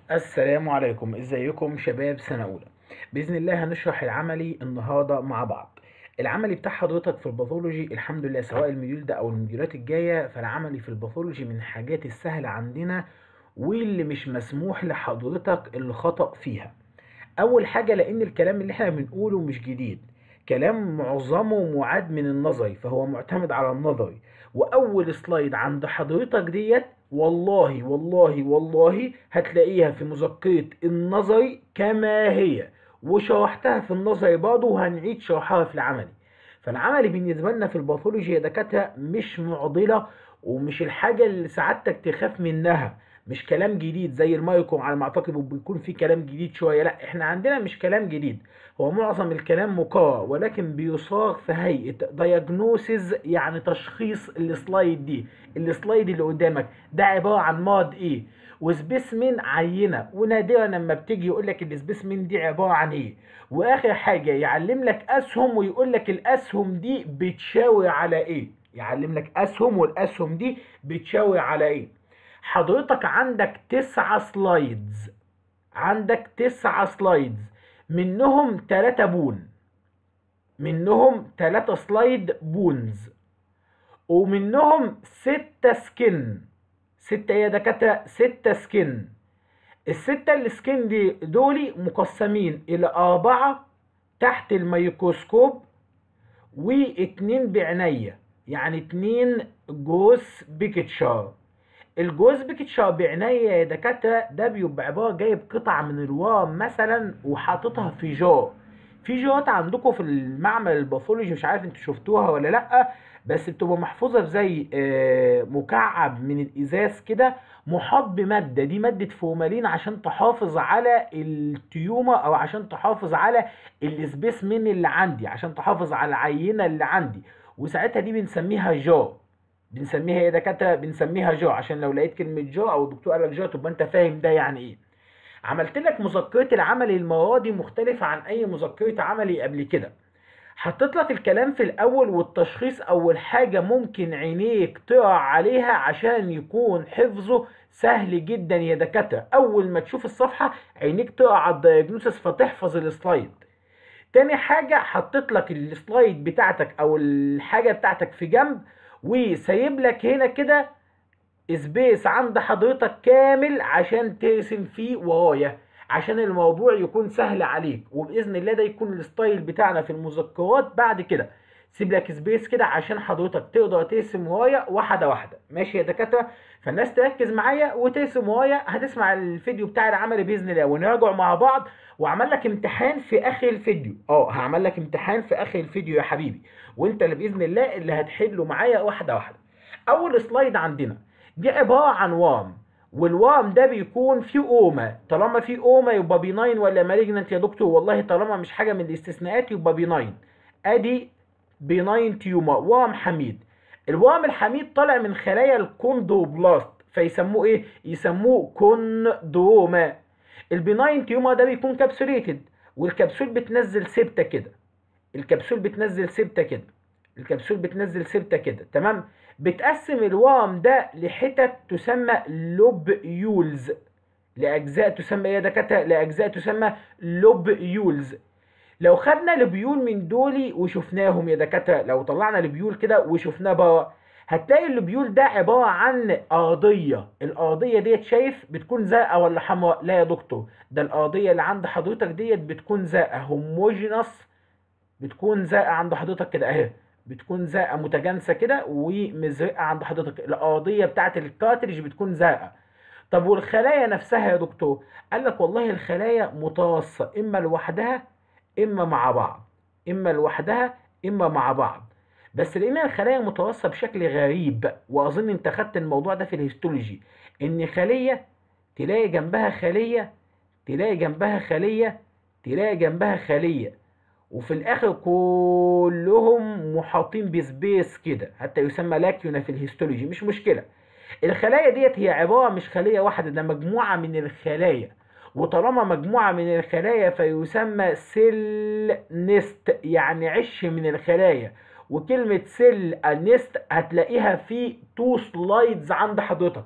السلام عليكم ازيكم شباب سنة أولى بإذن الله هنشرح العملي النهاردة مع بعض العملي بتاع حضرتك في الباثولوجي الحمد لله سواء المديول ده أو المديولات الجاية فالعملي في الباثولوجي من الحاجات السهلة عندنا واللي مش مسموح لحضرتك الخطأ فيها أول حاجة لأن الكلام اللي احنا بنقوله مش جديد كلام معظمه معاد من النظري فهو معتمد على النظري وأول سلايد عند حضرتك ديت والله والله والله هتلاقيها في مذكرة النظري كما هي وشرحتها في النظري برضه وهنعيد شرحها في العملي فالعملي بالنسبة لنا في الباثولوجي يا دكاترة مش معضلة ومش الحاجة اللي سعادتك تخاف منها مش كلام جديد زي المايكرو على ما اعتقد بيكون في كلام جديد شويه لا احنا عندنا مش كلام جديد هو معظم الكلام مكرر ولكن بيصاغ في هيئه دايجنوسيز يعني تشخيص السلايد دي السلايد اللي قدامك ده عباره عن مرض ايه وسبيسمين عينه ونادرا لما بتيجي يقول لك السبيسمين دي عباره عن ايه واخر حاجه يعلم لك اسهم ويقول لك الاسهم دي بتشاور على ايه يعلم لك اسهم والاسهم دي بتشاور على ايه حضرتك عندك تسعة سلايدز عندك تسعة سلايدز منهم تلاتة بون منهم تلاتة سلايد بونز ومنهم ستة سكن ستة يا دكاترة ستة سكن الستة السكن دي دولي مقسمين إلى أربعة تحت الميكروسكوب واتنين بعناية يعني اتنين جوس بيكتشار الجوز بيكتشر بعناية يا دكاترة ده بيبقى عبارة جايب قطع من الورم مثلا وحاططها في جار في جارات عندكم في المعمل الباثولوجي مش عارف انتوا شفتوها ولا لا بس بتبقى محفوظة في زي مكعب من الازاز كده محاط بمادة دي مادة فورمالين عشان تحافظ على التيومة او عشان تحافظ على السبيسمين اللي عندي عشان تحافظ على العينة اللي عندي وساعتها دي بنسميها جار بنسميها ايه دكاتره بنسميها جو عشان لو لقيت كلمه جو او الدكتور قال لك جو تبقى انت فاهم ده يعني ايه عملت لك مذكره العملي المره دي مختلفه عن اي مذكره عملي قبل كده حطيت لك الكلام في الاول والتشخيص اول حاجه ممكن عينيك تقع عليها عشان يكون حفظه سهل جدا يا دكاتره اول ما تشوف الصفحه عينيك تقع على الدايجنوسيس فتحفظ السلايد تاني حاجه حطيت لك السلايد بتاعتك او الحاجه بتاعتك في جنب وسايب لك هنا كده سبيس عند حضرتك كامل عشان ترسم فيه ورايا عشان الموضوع يكون سهل عليك وباذن الله ده يكون الستايل بتاعنا في المذكرات بعد كده سيب لك سبيس كده عشان حضرتك تقدر ترسم ورايا واحده واحده ماشي يا دكاتره فالناس تركز معايا وترسم ورايا هتسمع الفيديو بتاع العمل باذن الله ونراجع مع بعض وعمل لك امتحان في اخر الفيديو اه هعمل لك امتحان في اخر الفيديو يا حبيبي وانت اللي باذن الله اللي هتحله معايا واحده واحده اول سلايد عندنا دي عباره عن وام والوام ده بيكون فيه اوما طالما فيه اوما يبقى بيناين ولا مالجنت يا دكتور والله طالما مش حاجه من الاستثناءات يبقى بيناين ادي بيناين تيوما وام حميد الوام الحميد طالع من خلايا الكوندوبلاست فيسموه ايه يسموه كوندوما البيناين تيوما ده بيكون كابسوليتد والكبسول بتنزل سبته كده الكبسول بتنزل سبته كده الكبسول بتنزل سبته كده تمام بتقسم الوام ده لحتت تسمى لوبيولز لاجزاء تسمى ايه يا دكاتره لاجزاء تسمى لوبيولز لو خدنا لوبيول من دولي وشفناهم يا دكاتره لو طلعنا لوبيول كده وشفناه بره هتلاقي اللوبيول ده عبارة عن أرضية الأرضية ديت شايف بتكون زرقاء ولا حمراء لا يا دكتور ده الأرضية اللي عند حضرتك ديت بتكون زرقاء هوموجينس بتكون زرقاء عند حضرتك كده اهي بتكون زرقاء متجانسة كده ومزرقة عند حضرتك الأرضية بتاعت الكارتريج بتكون زرقاء طب والخلايا نفسها يا دكتور قال لك والله الخلايا متوسطة إما لوحدها إما مع بعض إما لوحدها إما مع بعض بس لقينا الخلايا متوصى بشكل غريب واظن انت خدت الموضوع ده في الهيستولوجي ان خليه تلاقي جنبها خليه تلاقي جنبها خليه تلاقي جنبها خليه وفي الاخر كلهم محاطين بسبيس كده حتى يسمى لاكيونا في الهيستولوجي مش مشكله الخلايا ديت هي عباره مش خليه واحده ده مجموعه من الخلايا وطالما مجموعة من الخلايا فيسمى سيل نست يعني عش من الخلايا وكلمة سيل نست هتلاقيها في تو سلايدز عند حضرتك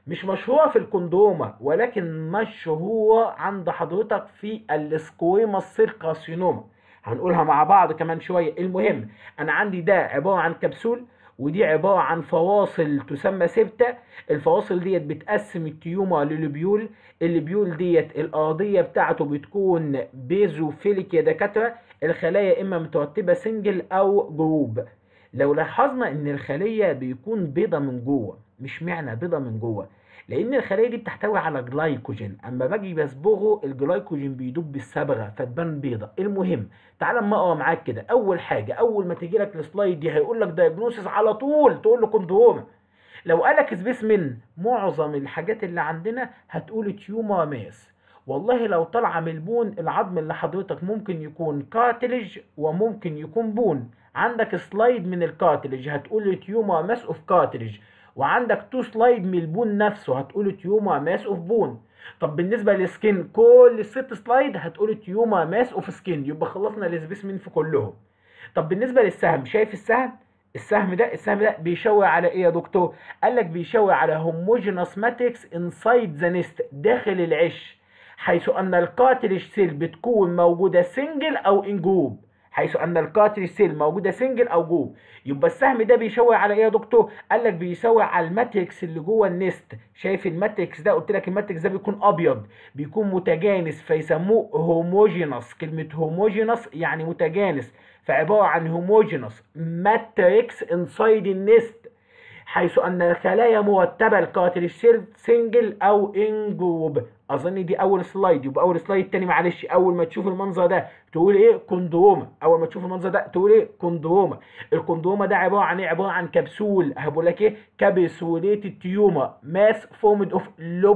مش مشهورة في الكوندوما ولكن مشهورة عند حضرتك في السكويما سيل كارسينوما هنقولها مع بعض كمان شوية المهم أنا عندي ده عبارة عن كبسول ودي عبارة عن فواصل تسمى سبتة الفواصل ديت بتقسم التيوما للبيول البيول ديت الأرضية بتاعته بتكون بيزوفيليك يا دكاترة الخلايا إما مترتبة سنجل أو جروب لو لاحظنا إن الخلية بيكون بيضة من جوه مش معنى بيضة من جوه لان الخلايا دي بتحتوي على جلايكوجين اما باجي بصبغه الجلايكوجين بيدوب بالصبغه فتبان بيضه المهم تعال اما اقرا معاك كده اول حاجه اول ما تيجي لك السلايد دي هيقول لك دايجنوسيس على طول تقول له كوندروما لو قالك سبيسمن معظم الحاجات اللي عندنا هتقول تيوما ماس والله لو طالعه من البون العظم اللي حضرتك ممكن يكون كارتلج وممكن يكون بون عندك سلايد من الكارتلج هتقول تيوما ماس اوف كارتلج وعندك تو سلايد من البون نفسه هتقول تيوما ماس اوف بون طب بالنسبه للسكين كل الست سلايد هتقول تيوما ماس اوف سكين يبقى خلصنا السبيسمين في كلهم طب بالنسبه للسهم شايف السهم السهم ده السهم ده بيشاور على ايه يا دكتور قال لك بيشاور على هوموجينوس ماتريكس انسايد ذا نست داخل العش حيث ان الكارتلج سيل بتكون موجوده سنجل او ان جروب حيث ان الكارتريج سيل موجوده سنجل او جوب يبقى السهم ده بيشاور على ايه يا دكتور قال لك بيشاور على الماتريكس اللي جوه النست شايف الماتريكس ده قلت لك الماتريكس ده بيكون ابيض بيكون متجانس فيسموه هوموجينوس كلمه هوموجينوس يعني متجانس فعباره عن هوموجينوس ماتريكس انسايد النست حيث ان الخلايا مرتبه الكارتريج سيل سنجل او ان جروب اظن دي اول سلايد يبقى اول سلايد تاني معلش اول ما تشوف المنظر ده تقول ايه كوندروما اول ما تشوف المنظر ده تقول ايه كوندروما الكوندروما ده عباره عن ايه عباره عن كبسول هقول لك ايه كابسوليت التيوما ماس فورمد اوف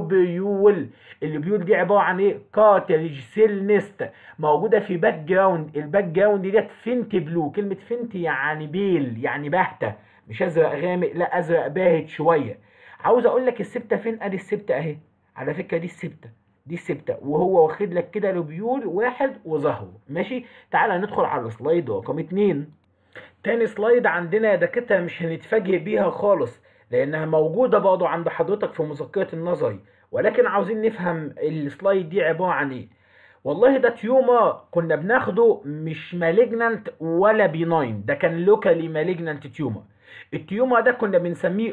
لوبيول اللوبيول دي عباره عن ايه كارتريج سيل نست موجوده في باك جراوند الباك جراوند ديت فينت بلو كلمه فينت يعني بيل يعني باهته مش ازرق غامق لا ازرق باهت شويه عاوز اقول لك السبته فين ادي السبته اهي على فكره دي السبته دي السبته وهو واخد لك كده لوبيول واحد وظهره ماشي تعالى ندخل على السلايد رقم اتنين تاني سلايد عندنا يا دكاتره مش هنتفاجئ بيها خالص لانها موجوده برضه عند حضرتك في مذكره النظري ولكن عاوزين نفهم السلايد دي عباره عن ايه والله ده تيوما كنا بناخده مش مالجنانت ولا بيناين ده كان لوكالي مالجنانت تيوما التيوما ده كنا بنسميه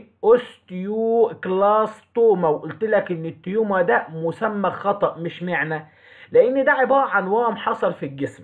اوستيو كلاستوما وقلت لك ان التيوما ده مسمى خطأ مش معنى لان ده عبارة عن ورم حصل في الجسم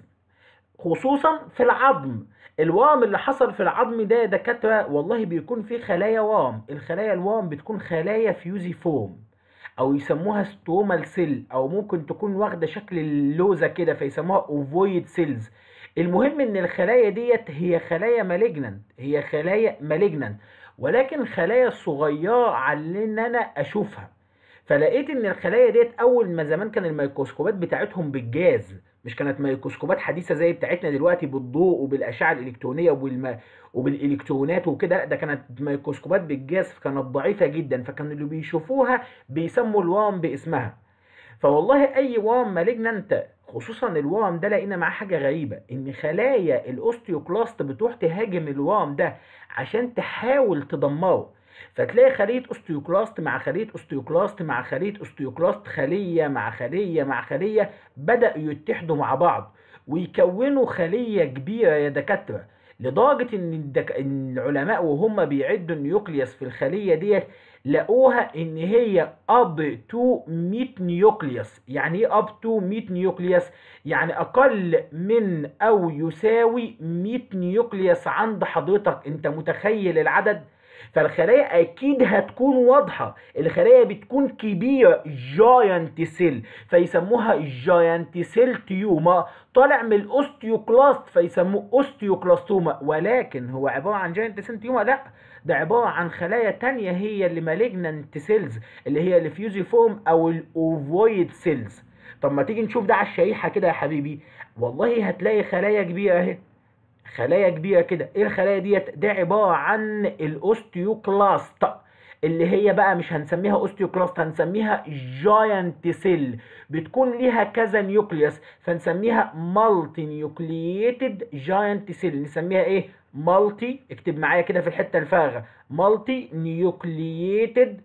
خصوصا في العظم الورم اللي حصل في العظم ده يا دكاترة والله بيكون فيه خلايا ورم الخلايا الورم بتكون خلايا فيوزي فوم او يسموها ستومال سيل او ممكن تكون واخده شكل اللوزه كده فيسموها اوفويد سيلز المهم ان الخلايا ديت هي خلايا مالجنانت هي خلايا مالجنانت ولكن خلايا صغيره على ان انا اشوفها فلقيت ان الخلايا ديت اول ما زمان كان الميكروسكوبات بتاعتهم بالجاز مش كانت ميكروسكوبات حديثه زي بتاعتنا دلوقتي بالضوء وبالاشعه الالكترونيه وبالم... وبالالكترونات وكده لا ده كانت ميكروسكوبات بالجاز كانت ضعيفه جدا فكانوا اللي بيشوفوها بيسموا الورم باسمها فوالله اي ورم مالجنانت خصوصا الورم ده لقينا معاه حاجه غريبه ان خلايا الاوستيوكلاست بتروح تهاجم الورم ده عشان تحاول تدمره فتلاقي خليه اوستيوكلاست مع خليه اوستيوكلاست مع خليه اوستيوكلاست خليه مع خليه مع خليه بداوا يتحدوا مع بعض ويكونوا خليه كبيره يا دكاتره لدرجه ان الدك... ان العلماء وهم بيعدوا النيوكليوس في الخليه ديت لقوها ان هي اب تو 100 نيوكليوس يعني ايه اب تو 100 نيوكليوس يعني اقل من او يساوي 100 نيوكليوس عند حضرتك انت متخيل العدد فالخلايا اكيد هتكون واضحه الخلايا بتكون كبيره جاينت سيل فيسموها جاينت سيل تيوما طالع من الاوستيوكلاست فيسموه اوستيوكلاستوما ولكن هو عباره عن جاينت سيل تيوما لا ده عباره عن خلايا تانية هي اللي مالجنانت سيلز اللي هي الفيوزيفورم او الاوفويد سيلز طب ما تيجي نشوف ده على الشريحه كده يا حبيبي والله هتلاقي خلايا كبيره اهي خلايا كبيره كده ايه الخلايا ديت ده عباره عن الاوستيوكلاست اللي هي بقى مش هنسميها اوستيوكلاست هنسميها جاينت سيل بتكون ليها كذا نيوكليوس فنسميها مالتي نيوكلييتد جاينت سيل نسميها ايه مالتي اكتب معايا كده في الحته الفارغه مالتي نيوكلييتد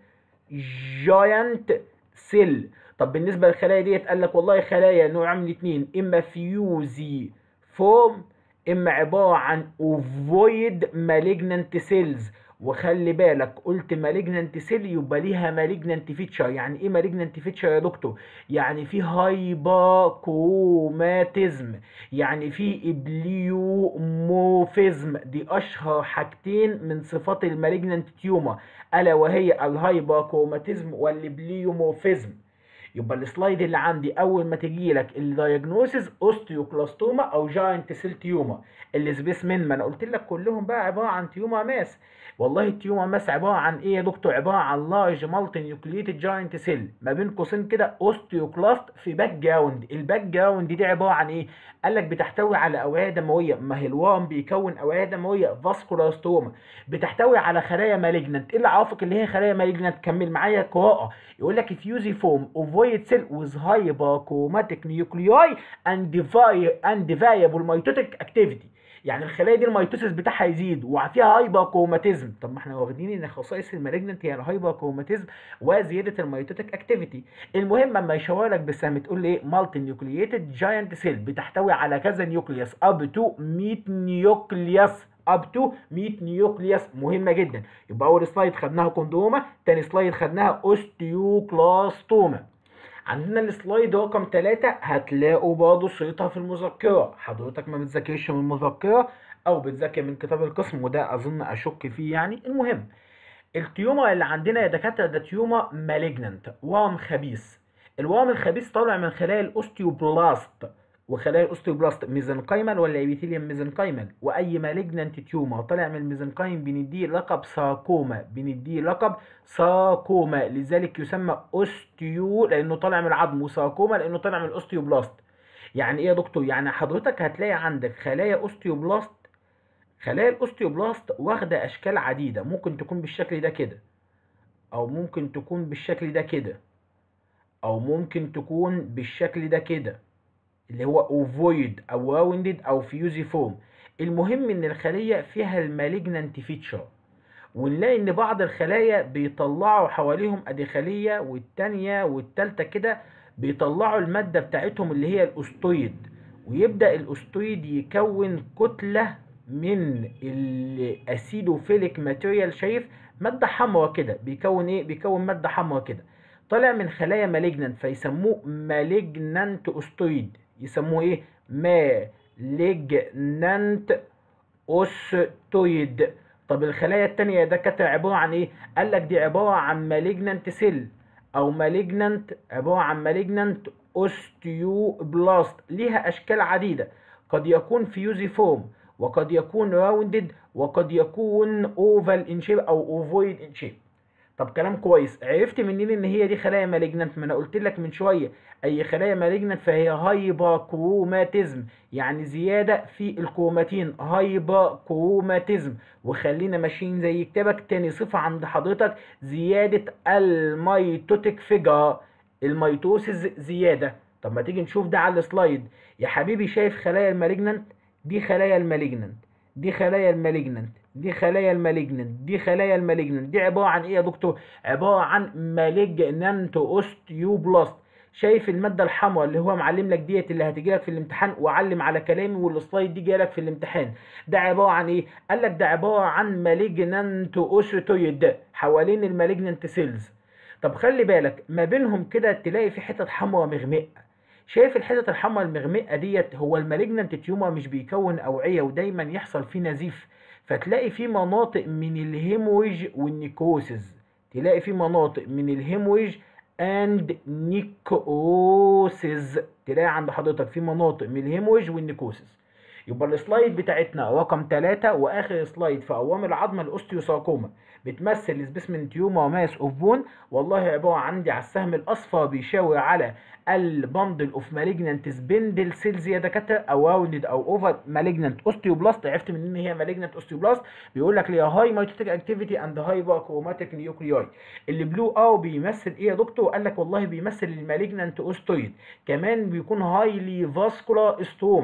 جاينت سيل طب بالنسبه للخلايا ديت قال لك والله خلايا نوع من اتنين اما فيوزي فوم اما عباره عن اوفويد مالجنانت سيلز وخلي بالك قلت مالجنانت سيل يبقى ليها مالجنانت فيتشر يعني ايه مالجنانت فيتشر يا دكتور يعني في هايباكوماتيزم يعني في ابليوموفيزم دي اشهر حاجتين من صفات المالجنانت تيومر الا وهي الهايباكوماتيزم والابليوموفيزم يبقى السلايد اللي عندي اول ما تجي لك الدايجنوسيس اوستيوكلاستوما او جاينت سيل تيوما السبيسمين ما انا قلت لك كلهم بقى عباره عن تيوما ماس والله التيوما ماس عباره عن ايه يا دكتور عباره عن لارج مالتي نيوكليتد جاينت سيل ما بين قوسين كده اوستيوكلاست في باك جراوند الباك جراوند دي عباره عن ايه قال لك بتحتوي على اوعيه دمويه ما هي الورم بيكون اوعيه دمويه فاسكولاستوما بتحتوي على خلايا مالجنانت ايه اللي عرفك اللي هي خلايا مالجنانت كمل معايا قراءه يقول لك فيوزي فوم اوفويد سيل with hyperchromatic nuclei and vi- and variable mitotic activity يعني الخلايا دي الميتوسيس بتاعها يزيد وفيها هايبركروماتيزم طب ما احنا واخدين ان خصائص المالجنت هي الهايبركروماتيزم وزياده الميتوتيك اكتيفيتي المهم اما يشاور لك بالسهم تقول لي ايه مالتي نيوكلييتد جاينت سيل بتحتوي على كذا نيوكليوس اب تو 100 نيوكليوس اب تو 100 نيوكليوس مهمه جدا يبقى اول سلايد خدناها كوندوما تاني سلايد خدناها اوستيوكلاستوما عندنا السلايد رقم 3 هتلاقوا برضه صورتها في المذكره حضرتك ما بتذاكرش من المذكره او بتذاكر من كتاب القسم وده اظن اشك فيه يعني المهم التيومر اللي عندنا يا دكاتره ده تيومر مالجننت ورم خبيث الورم الخبيث طالع من خلايا الاوستيوبلاست وخلايا الاوستيوبلاست ميزنكايمال ولا ايبيثيليوم ميزنكايمال واي مالجننت تيومر طالع من الميزنكايم بنديه لقب ساركوما بنديه لقب ساركوما لذلك يسمى اوستيو لانه طالع من العظم وساركوما لانه طالع من الاوستيوبلاست يعني ايه يا دكتور يعني حضرتك هتلاقي عندك خلايا اوستيوبلاست خلايا الاوستيوبلاست واخده اشكال عديده ممكن تكون بالشكل ده كده او ممكن تكون بالشكل ده كده او ممكن تكون بالشكل ده كده اللي هو اوفويد او راوندد او فيوزي فورم المهم ان الخليه فيها المالجنانت فيتشر ونلاقي ان بعض الخلايا بيطلعوا حواليهم ادي خليه والتانيه والتالته كده بيطلعوا الماده بتاعتهم اللي هي الاستويد ويبدا الاستويد يكون كتله من الاسيدوفيليك ماتيريال شايف ماده حمراء كده بيكون ايه بيكون ماده حمراء كده طالع من خلايا مالجنانت فيسموه مالجنانت اوستويد يسموه ايه مالجنانت اوستويد طب الخلايا التانية ده كانت عبارة عن ايه قال لك دي عبارة عن مالجنانت سيل او مالجنانت عبارة عن مالجنانت اوستيوبلاست ليها اشكال عديدة قد يكون فيوزي فورم وقد يكون راوندد وقد يكون اوفال ان شيب او اوفويد ان شيب طب كلام كويس عرفت منين ان هي دي خلايا مالجنانت ما انا قلت لك من شويه اي خلايا مالجنانت فهي هايبركروماتيزم يعني زياده في الكروماتين هايبركروماتيزم وخلينا ماشيين زي كتابك تاني صفه عند حضرتك زياده الميتوتيك فيجر الميتوسيس زياده طب ما تيجي نشوف ده على السلايد يا حبيبي شايف خلايا المالجنانت دي خلايا المالجنانت دي خلايا المالجنانت دي خلايا المالجنانت دي خلايا المالجنانت دي عباره عن ايه يا دكتور عباره عن مالجنانت اوستيوبلاست شايف الماده الحمراء اللي هو معلم لك ديت اللي هتجي لك في الامتحان وعلم على كلامي والسلايد دي جايه لك في الامتحان ده عباره عن ايه قال لك ده عباره عن مالجنانت اوستويد حوالين المالجنانت سيلز طب خلي بالك ما بينهم كده تلاقي في حتت حمراء مغمقه شايف الحتت الحمراء المغمقه ديت هو المالجنانت تيومر مش بيكون اوعيه ودايما يحصل فيه نزيف فتلاقي في مناطق من الهيمويج والنيكوسز تلاقي في مناطق من الهيمويج اند نيكوسز تلاقي عند حضرتك في مناطق من الهيمويج والنيكوسز يبقى السلايد بتاعتنا رقم 3 واخر سلايد في قوام العظمه الاوستيوساركوما بتمثل السبيسمن تيومر ماس اوف بون والله عباره عندي على السهم الاصفر بيشاور على البندل اوف مالجنانت سبندل سيلز يا دكاتره او راوندد او اوفر مالجنانت اوستيوبلاست عرفت منين هي مالجنانت اوستيوبلاست بيقول لك ليها هاي مايتوتيك اكتيفيتي اند هايبر كروماتيك نيوكلياي اللي بلو او بيمثل ايه يا دكتور قال لك والله بيمثل المالجنانت اوستويد كمان بيكون هايلي فاسكولار استروما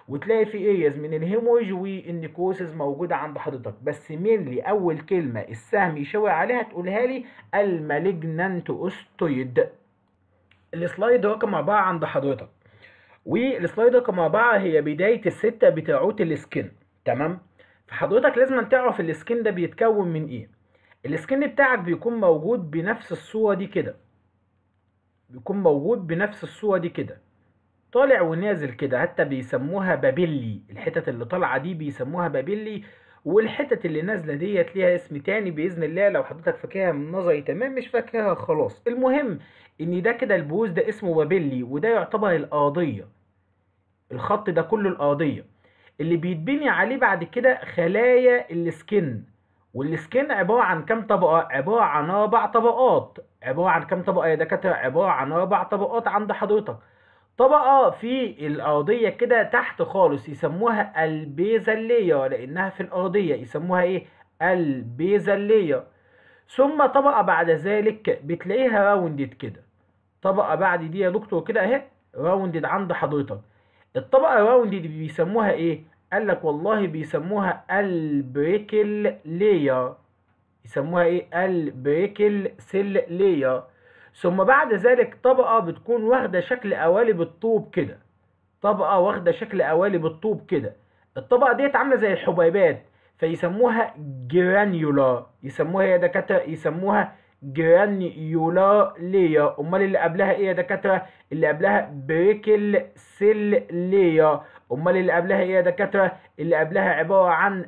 وتلاقي في ايز من الهيموج والنيكوسز موجوده عند حضرتك بس مينلي اول كلمه السهم يشاور عليها تقولها لي المالجنانت اوستويد السلايد رقم أربعة عند حضرتك والسلايد رقم أربعة هي بداية الستة بتاعوت السكن تمام فحضرتك لازم تعرف السكن ده بيتكون من ايه السكن بتاعك بيكون موجود بنفس الصورة دي كده بيكون موجود بنفس الصورة دي كده طالع ونازل كده حتى بيسموها بابيلي الحتت اللي طالعة دي بيسموها بابيلي والحتت اللي نازلة ديت ليها اسم تاني بإذن الله لو حضرتك فاكرها من نظري تمام مش فاكرها خلاص المهم إن ده كده البوز ده اسمه بابيلي وده يعتبر القاضية الخط ده كله القاضية اللي بيتبني عليه بعد كده خلايا السكن والسكن عبارة عن كام طبقة؟ عبارة عن أربع طبقات عبارة عن كام طبقة يا دكاترة؟ عبارة عن أربع طبقات عند حضرتك طبقة في الأرضية كده تحت خالص يسموها البيزلية لأنها في الأرضية يسموها إيه؟ البيزلية ثم طبقة بعد ذلك بتلاقيها راوندد كده طبقة بعد دي يا دكتور كده أهي راوندد عند حضرتك الطبقة الراوندد دي بيسموها إيه؟ قال لك والله بيسموها البريكل لير يسموها ايه البريكل سيل لير ثم بعد ذلك طبقة بتكون واخدة شكل قوالب الطوب كده طبقة واخدة شكل قوالب الطوب كده الطبقة ديت عاملة زي الحبيبات فيسموها جرانيولا يسموها يا دكاترة يسموها جرانيولا ليا امال اللي قبلها ايه يا دكاترة اللي قبلها بريكل سيل ليا امال اللي قبلها ايه يا دكاترة اللي قبلها عبارة عن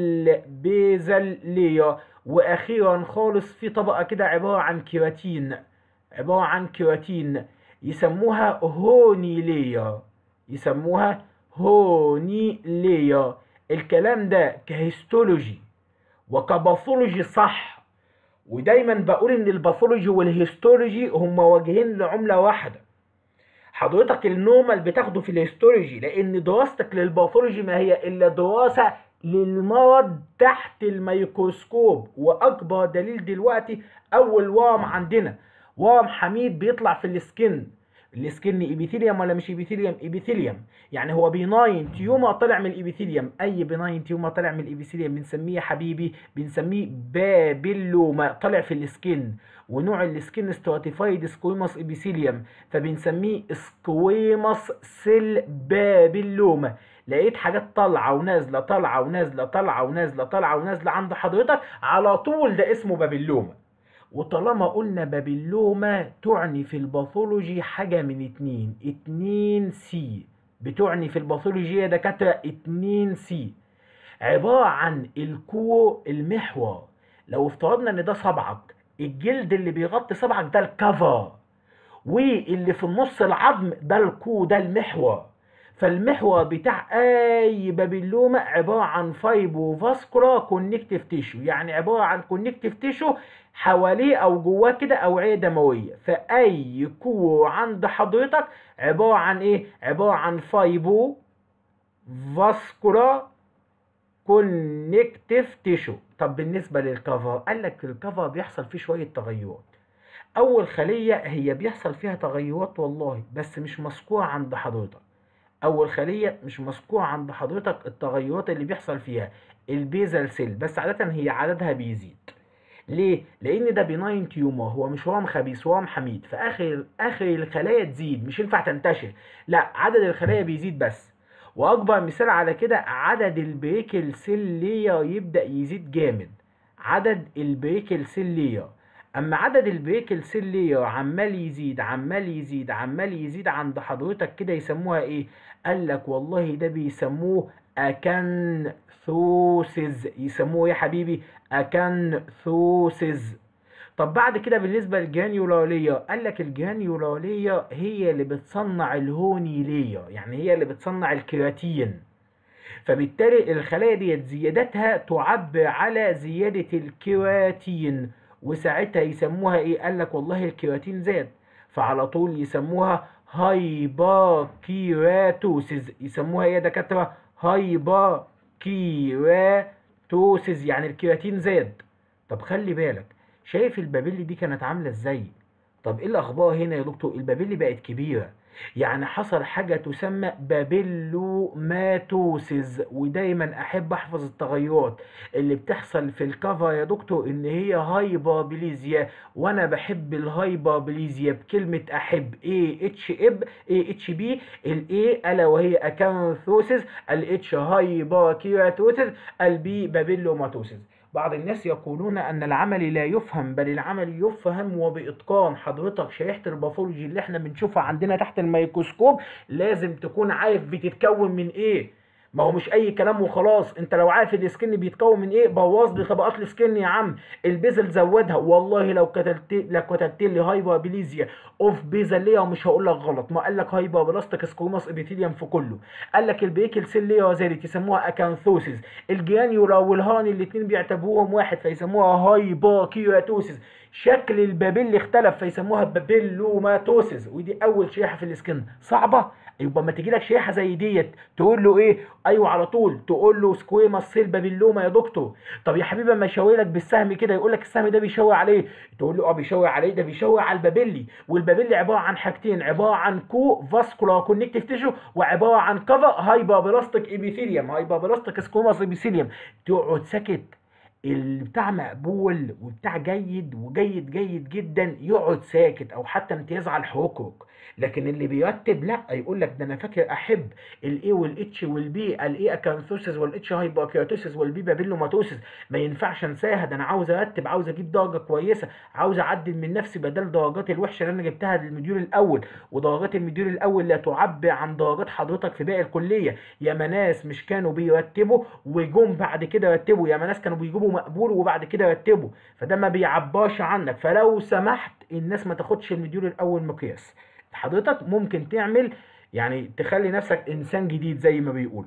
البيزل ليا واخيرا خالص في طبقة كده عبارة عن كيراتين عبارة عن كيراتين يسموها هوني ليا يسموها هوني ليا الكلام ده كهيستولوجي وكباثولوجي صح ودايما بقول ان الباثولوجي والهيستولوجي هما وجهين لعملة واحدة حضرتك النورمال بتاخده في الهيستولوجي لان دراستك للباثولوجي ما هي الا دراسة للمرض تحت الميكروسكوب واكبر دليل دلوقتي اول ورم عندنا ورم حميد بيطلع في السكن السكن ايبيثيليوم ولا مش ايبيثيليوم ايبيثيليوم يعني هو بيناين تيومر طالع من الايبيثيليوم اي بناين تيومر طالع من الايبيثيليوم بنسميه يا حبيبي بنسميه بابيلوما طالع في السكن ونوع السكن ستراتيفايد سكويموس ايبيثيليوم فبنسميه سكويموس سيل بابيلوما لقيت حاجات طالعه ونازله طالعه ونازله طالعه ونازله طالعه ونازله عند حضرتك على طول ده اسمه بابيلوما وطالما قلنا بابيلوما تعني في الباثولوجي حاجة من اتنين اتنين سي بتعني في الباثولوجي يا دكاترة اتنين سي عبارة عن الكو المحور لو افترضنا ان ده صبعك الجلد اللي بيغطي صبعك ده الكفر واللي في النص العظم ده الكو ده المحور فالمحور بتاع اي بابيلوما عباره عن فايبو فاسكولار كونكتيف تيشو يعني عباره عن كونكتيف تيشو حواليه او جواه كده اوعيه دمويه فاي كور عند حضرتك عباره عن ايه عباره عن فايبو فاسكولار كونكتيف تيشو طب بالنسبه للكفر قال لك الكفر بيحصل فيه شويه تغيرات اول خليه هي بيحصل فيها تغيرات والله بس مش مذكوره عند حضرتك اول خليه مش مذكوره عند حضرتك التغيرات اللي بيحصل فيها البيزل سيل بس عاده هي عددها بيزيد ليه لان ده بناين تيومر هو مش ورم خبيث ورم حميد فاخر اخر الخلايا تزيد مش ينفع تنتشر لا عدد الخلايا بيزيد بس واكبر مثال على كده عدد البريكل سيل لير يبدا يزيد جامد عدد البريكل سيل لير اما عدد البريكل سيل لير عمال يزيد عمال يزيد عمال يزيد عند حضرتك كده يسموها ايه قال لك والله ده بيسموه اكانثوسيز يسموه يا حبيبي اكانثوسيز طب بعد كده بالنسبه للجرانيولاريه قال لك الجرانيولاريه هي اللي بتصنع الهونيليه يعني هي اللي بتصنع الكيراتين فبالتالي الخلايا ديت زيادتها تعبر على زياده الكيراتين وساعتها يسموها ايه قال لك والله الكيراتين زاد فعلى طول يسموها هايباكيراتوسيس يسموها ايه يا دكاتره هايباكيراتوسيس يعني الكيراتين زاد طب خلي بالك شايف البابيلي دي كانت عامله ازاي طب ايه الاخبار هنا يا دكتور البابيلي بقت كبيره يعني حصل حاجة تسمى بابيلوماتوسيس ودايما احب احفظ التغيرات اللي بتحصل في الكفر يا دكتور ان هي هايبربليزيا وانا بحب الهايبربليزيا بكلمة احب اي اتش اب اي اتش بي الاي الا وهي اكانثوسيس الاتش هايبركيراتوسيس البي بابيلوماتوسيس بعض الناس يقولون ان العمل لا يفهم بل العمل يفهم وباتقان حضرتك شريحه الباثولوجي اللي احنا بنشوفها عندنا تحت الميكروسكوب لازم تكون عارف بتتكون من ايه ما هو مش اي كلام وخلاص انت لو عارف السكن بيتكون من ايه بوظ لي طبقات السكن يا عم البيزل زودها والله لو كتبت لو كتبت لي هايبربليزيا اوف بيزل ليا مش هقول لك غلط ما قال لك هايبربلاستيك سكوماس ابيثيليوم في كله قال لك البيكل سيل ليا زادت يسموها اكانثوسيس الجرانيولا والهاني الاثنين بيعتبروهم واحد فيسموها هايبركيراتوسيس شكل البابيل اختلف فيسموها بابيلوماتوسيس ودي اول شريحه في السكن صعبه يبقى ما تجي لك شريحه زي ديت تقول له ايه ايوه على طول تقول له سكويما سيل بابيلوما يا دكتور طب يا حبيبي اما يشاور لك بالسهم كده يقول لك السهم ده بيشاور عليه تقول له اه بيشاور عليه ده بيشاور على البابيلي والبابيلي عباره عن حاجتين عباره عن كو فاسكولار كونكتيف تيشو وعباره عن كفر هايبر بلاستيك ايبيثيليوم هايبر بلاستيك سكوما ايبيثيليوم تقعد ساكت البتاع مقبول وبتاع جيد وجيد جيد جدا يقعد ساكت او حتى امتياز على الحقوق لكن اللي بيرتب لا يقول لك ده انا فاكر احب الاي والاتش والبي الاي اكانثوسيس والاتش هايبوكيوتوسيس والبي بابيلوماتوسيس ما ينفعش انساها ده انا عاوز ارتب عاوز اجيب درجه كويسه عاوز اعدل من نفسي بدل درجات الوحشه اللي انا جبتها للمديول الاول ودرجات المديول الاول لا تعبر عن درجات حضرتك في باقي الكليه يا ناس مش كانوا بيرتبوا وجم بعد كده رتبوا يا ناس كانوا بيجيبوا مقبول وبعد كده رتبوا فده ما بيعباش عنك فلو سمحت الناس ما تاخدش المديول الاول مقياس حضرتك ممكن تعمل يعني تخلي نفسك انسان جديد زي ما بيقولوا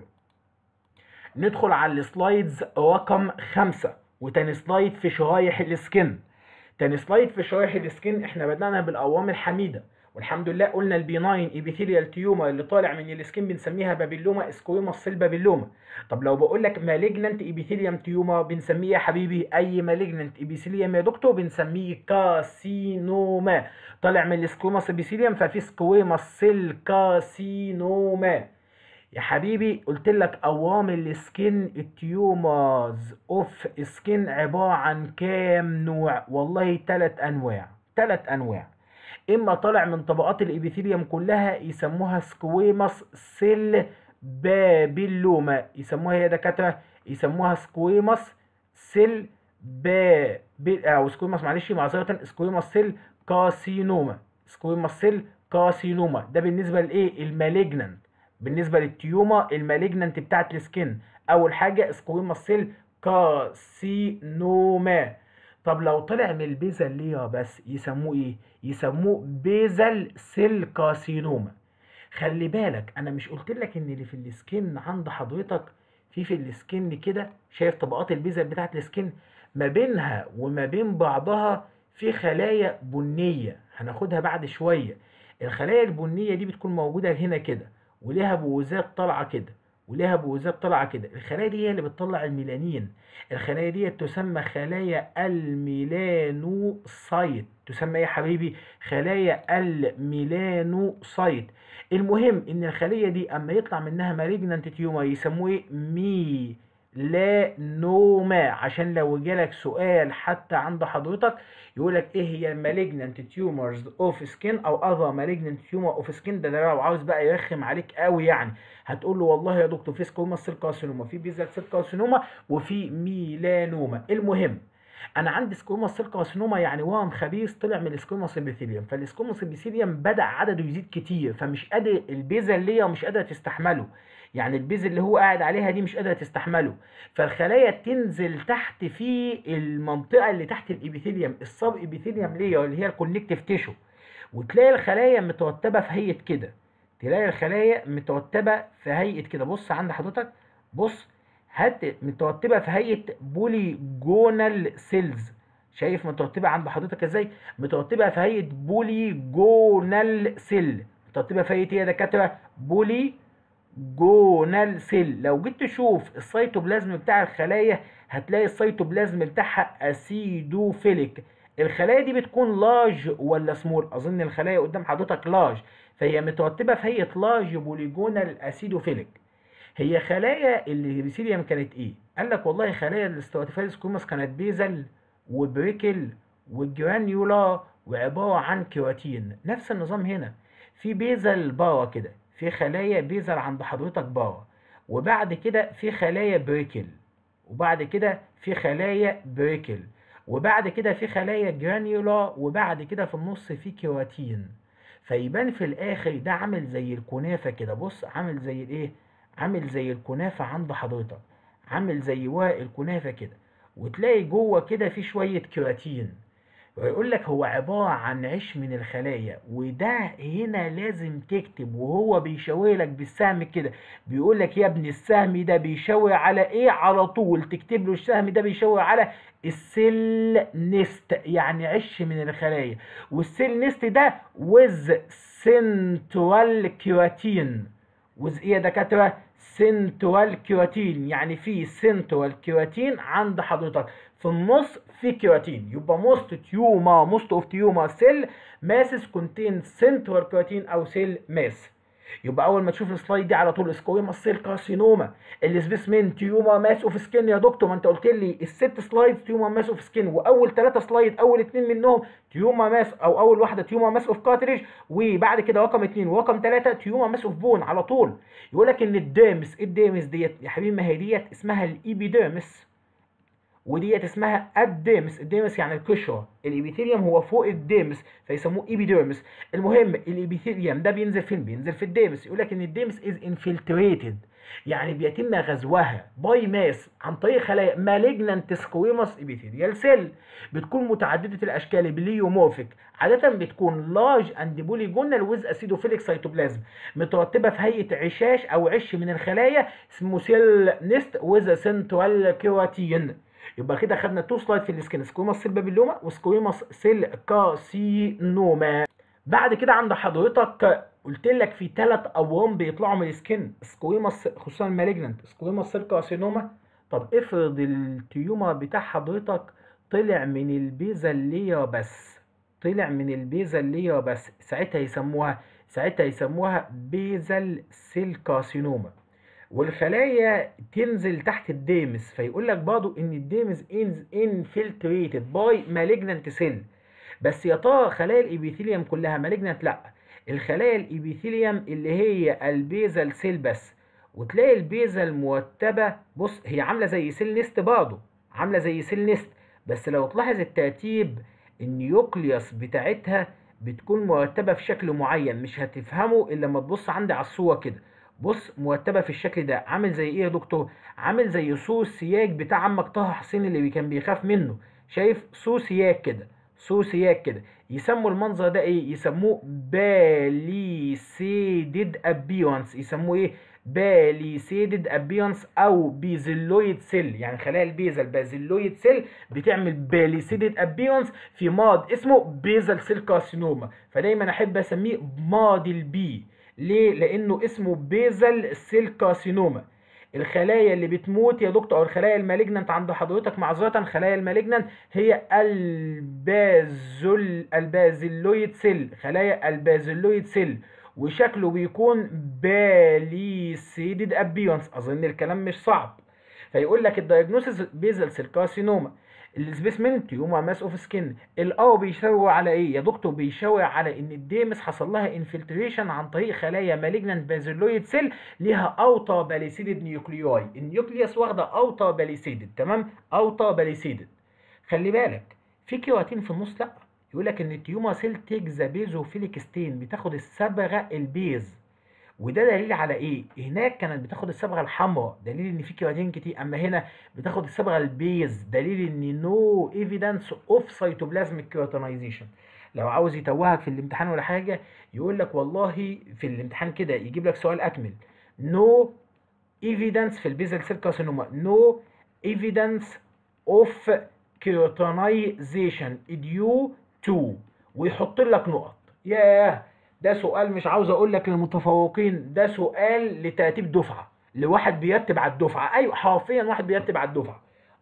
ندخل على السلايدز رقم خمسة وتاني سلايد في شرايح السكن تاني سلايد في شرايح السكن احنا بدأنا بالأوام الحميدة والحمد لله قلنا البي 9 ايبيثيليال تيوما اللي طالع من السكين بنسميها بابيلوما اسكويما سيل بابيلوما طب لو بقول لك مالجنانت ايبيثيليوم تيوما بنسميه يا حبيبي اي مالجنانت ايبيثيليوم يا دكتور بنسميه كاسينوما طالع من السكويما ابيثيليوم ففي سكويما سيل كاسينوما يا حبيبي قلت لك اوام السكين التيوماز اوف سكين عباره عن كام نوع والله ثلاث انواع ثلاث انواع اما طالع من طبقات الابيثيليوم كلها يسموها سكويماس سيل بابيلوما يسموها يا دكاتره يسموها سكويماس سيل با او سكويماس معلش معذره سكويماس سيل كاسينوما سكويماس سيل كاسينوما ده بالنسبه لايه المالجنانت بالنسبه للتيوما المالجنانت بتاعت السكين اول حاجه سكويماس سيل كاسينوما طب لو طلع من البيزل ليه بس يسموه ايه يسموه بيزل سيل كاسينوما خلي بالك انا مش قلت لك ان اللي في السكين عند حضرتك في في السكين كده شايف طبقات البيزل بتاعت السكين ما بينها وما بين بعضها في خلايا بنية هناخدها بعد شوية الخلايا البنية دي بتكون موجودة هنا كده وليها بوزات طالعة كده وليها بوزات طالعة كده الخلايا دي هي اللي بتطلع الميلانين الخلايا دي تسمى خلايا الميلانوسايت تسمى ايه يا حبيبي خلايا الميلانوسايت المهم ان الخلية دي اما يطلع منها مالجنانت تيومر يسموه ايه ميلانوما عشان لو جالك سؤال حتى عند حضرتك يقول لك ايه هي المالجنانت تيومرز اوف سكين او اذر مالجنانت تيومر اوف سكين ده لو عاوز بقى يرخم عليك قوي يعني هتقول له والله يا دكتور في سكوما سيل كارسينوما في بيزل سيل كارسينوما وفي ميلانوما المهم انا عندي سكوما سيل كارسينوما يعني ورم خبيث طلع من السكوما سيبيثيليوم فالسكوما سيبيثيليوم بدا عدده يزيد كتير فمش قادر البيزل اللي مش قادره تستحمله يعني البيز اللي هو قاعد عليها دي مش قادره تستحمله فالخلايا تنزل تحت في المنطقه اللي تحت الابيثيليوم السب ابيثيليوم لير اللي هي الكونكتيف تيشو وتلاقي الخلايا مترتبه في هيئه كده تلاقي الخلايا مترتبه في هيئه كده بص عند حضرتك بص هات مترتبه في هيئه بوليجونال سيلز شايف مترتبه عند حضرتك ازاي مترتبه في هيئه بوليجونال سيل مترتبه في هيئه ايه يا دكاتره بولي جونال سيل لو جيت تشوف السيتوبلازم بتاع الخلايا هتلاقي السيتوبلازم بتاعها اسيدوفيليك الخلايا دي بتكون لارج ولا سمول اظن الخلايا قدام حضرتك لارج فهي مترتبه في هيئه لارج بوليجونال اسيدوفيليك هي خلايا الابيثيليوم كانت ايه قال لك والله خلايا الاستراتيفايز كوماس كانت بيزل وبريكل والجرانيولا وعباره عن كيراتين نفس النظام هنا في بيزل بارا كده في خلايا بيزل عند حضرتك بارا وبعد كده في خلايا بريكل وبعد كده في خلايا بريكل وبعد كده في خلايا جرانيولا وبعد كده في النص في كيراتين فيبان في الاخر ده عامل زي الكنافه كده بص عامل زي الايه عامل زي الكنافه عند حضرتك عامل زي ورق الكنافه كده وتلاقي جوه كده في شويه كيراتين ويقول لك هو عبارة عن عش من الخلايا وده هنا لازم تكتب وهو بيشاور لك بالسهم كده بيقول لك يا ابني السهم ده بيشاور على ايه على طول تكتب له السهم ده بيشاور على السيل نست يعني عش من الخلايا والسيل نست ده وز سنترال كيراتين وز ايه يا دكاتره سنترال كيراتين يعني في سنترال كيراتين عند حضرتك في النص في كيراتين يبقى موست تيوما موست اوف تيوما سيل ماسس كونتين سنترال كيراتين او سيل ماس يبقى اول ما تشوف السلايد دي على طول سكويما سيل كارسينوما السبيسمين تيوما ماس اوف سكين يا دكتور ما انت قلت لي الست سلايدز تيوما ماس اوف سكين واول ثلاثه سلايد اول اثنين منهم تيوما ماس او اول واحده تيوما ماس اوف كارتريج وبعد كده رقم اثنين ورقم ثلاثه تيوما ماس اوف بون على طول يقول لك ان الديرمس الديرمس ديت يا حبيبي ما هي ديت اسمها الايبيديرمس وديت اسمها الديمس الديمس يعني القشره الابيثيليوم هو فوق الديمس فيسموه ايبيديرمس المهم الابيثيليوم ده بينزل فين بينزل في الديمس يقول لك ان الديمس از انفلتريتد يعني بيتم غزوها باي ماس عن طريق خلايا مالجنانت سكويموس ابيثيليال سيل بتكون متعدده الاشكال بليومورفيك عاده بتكون لارج اند بوليجونال ويز اسيدوفيليك سيتوبلازم مترتبه في هيئه عشاش او عش من الخلايا اسمه سيل نست ويز سنترال كيراتين يبقى كده خدنا تو سلايد في السكين سكويماس سيل بابيلوما وسكويماس سيل كارسينوما بعد كده عند حضرتك قلت لك في ثلاث اورام بيطلعوا من السكين سكويماس خصوصا المالجنانت سكويماس سيل كارسينوما طب افرض التيومر بتاع حضرتك طلع من البيزا ليا بس طلع من البيزا ليا بس ساعتها يسموها ساعتها يسموها بيزل سيل كارسينوما والخلايا تنزل تحت الديمس فيقول لك برضه ان الديمس انفلتريتد باي مالجنانت سيل بس يا ترى خلايا الابيثيليوم كلها مالجنانت لا الخلايا الابيثيليوم اللي هي البيزل سيل بس وتلاقي البيزل مرتبه بص هي عامله زي سيل نست برضه عامله زي سيل نست بس لو تلاحظ الترتيب النيوكليوس بتاعتها بتكون مرتبه في شكل معين مش هتفهمه الا لما تبص عندي على الصوره كده بص مرتبه في الشكل ده عامل زي ايه يا دكتور عامل زي سور السياج بتاع عمك طه حسين اللي كان بيخاف منه شايف سور سياج كده سور سياج كده يسموا المنظر ده ايه يسموه باليسيدد ابيونس يسموه ايه باليسيدد ابيونس او بيزلويد سيل يعني خلايا البيزل بازلويد سيل بتعمل باليسيدد ابيونس في مرض اسمه بيزل سيل كارسينوما فدايما احب اسميه مرض البي ليه؟ لأنه اسمه بيزل سيل كارسينوما الخلايا اللي بتموت يا دكتور او الخلايا المالجنانت عند حضرتك معذره خلايا المالجنانت هي البازل البازلويد سيل خلايا البازلويد سيل وشكله بيكون باليسيدد ابيونس اظن الكلام مش صعب فيقول لك الدايجنوسيس بيزل سيل كارسينوما السبيسمنت يوم ماس اوف سكين الاو بيشاور على ايه يا دكتور بيشاور على ان الديمس حصل لها انفلتريشن عن طريق خلايا مالجنانت بازيلويد سيل ليها اوطى باليسيدد نيوكليوي النيوكليوس واخده اوطى باليسيدد تمام اوطى باليسيدد خلي بالك في كيراتين في النص لا يقول لك ان التيوما سيل تيك ذا بيزوفيليك ستين بتاخد الصبغه البيز وده دليل على ايه هناك كانت بتاخد الصبغه الحمراء دليل ان في كيراتين كتير اما هنا بتاخد الصبغه البيز دليل ان نو ايفيدنس اوف سيتوبلازميك كيراتينايزيشن لو عاوز يتوهك في الامتحان ولا حاجه يقول لك والله في الامتحان كده يجيب لك سؤال اكمل نو ايفيدنس في البيزل سيل كارسينوما نو ايفيدنس اوف كيراتينايزيشن ديو تو ويحط لك نقط ياه ده سؤال مش عاوز اقول لك للمتفوقين ده سؤال لترتيب دفعه لواحد بيرتب على الدفعه ايوه حرفيا واحد بيرتب على الدفعه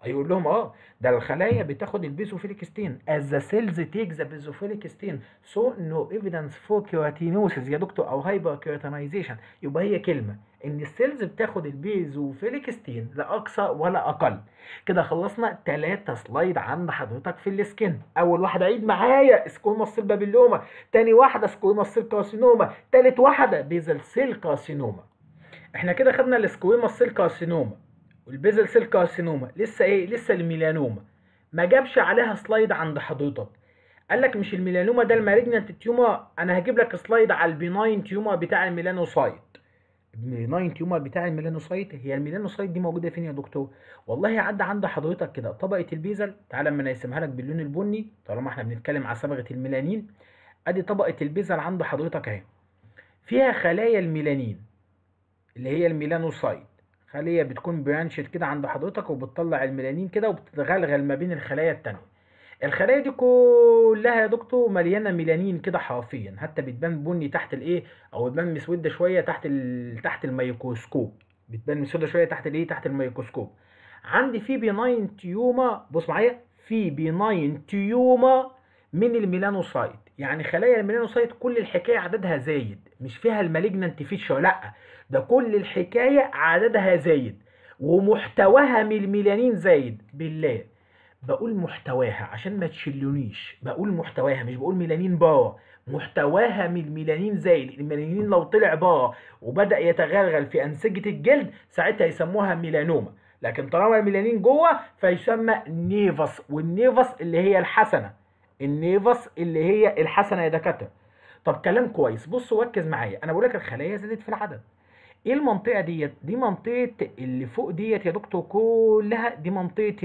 هيقول لهم اه ده الخلايا بتاخد البيزوفيليك ستين as the cells take the basophilic stain so no evidence for keratinosis يا دكتور او هايبر كيراتينايزيشن يبقى هي كلمه ان السيلز بتاخد البيزوفيليك ستين لا اقصى ولا اقل كده خلصنا ثلاثة سلايد عند حضرتك في السكن اول واحده عيد معايا سكوما سيل بابيلوما تاني واحده سكوما سيل كارسينوما تالت واحده بيزل سيل كارسينوما احنا كده خدنا السكويما سيل كارسينوما والبيزل سيل كارسينوما لسه ايه لسه الميلانوما ما جابش عليها سلايد عند حضرتك قال لك مش الميلانوما ده المالجنانت تيوما انا هجيب لك سلايد على البيناين تيوما بتاع الميلانوسايت البيناين تيوما بتاع الميلانوسايت هي الميلانوسايت دي موجوده فين يا دكتور والله عدى عند حضرتك كده طبقه البيزل تعالى اما انا اقسمها لك باللون البني طالما احنا بنتكلم على صبغه الميلانين ادي طبقه البيزل عند حضرتك اهي فيها خلايا الميلانين اللي هي الميلانوسايت خليه بتكون برانشت كده عند حضرتك وبتطلع الميلانين كده وبتتغلغل ما بين الخلايا التانية الخلايا دي كلها يا دكتور مليانه ميلانين كده حرفيا حتى بتبان بني تحت الايه او بتبان مسوده شويه تحت ال... تحت الميكروسكوب بتبان مسوده شويه تحت الايه تحت الميكروسكوب عندي في بيناين تيوما بص معايا في بيناين تيوما من الميلانوسايت يعني خلايا الميلانوسايت كل الحكايه عددها زايد مش فيها المالجنانت فيتشر لا ده كل الحكايه عددها زايد ومحتواها من الميلانين زايد بالله بقول محتواها عشان ما تشلونيش بقول محتواها مش بقول ميلانين بارا محتواها من الميلانين زايد الميلانين لو طلع بارا وبدا يتغلغل في انسجه الجلد ساعتها يسموها ميلانوما لكن طالما الميلانين جوه فيسمى نيفس والنيفس اللي هي الحسنه النيفس اللي هي الحسنه يا دكاتره طب كلام كويس بص وركز معايا انا بقول لك الخلايا زادت في العدد ايه المنطقه ديت دي منطقه اللي فوق ديت يا دكتور كلها دي منطقه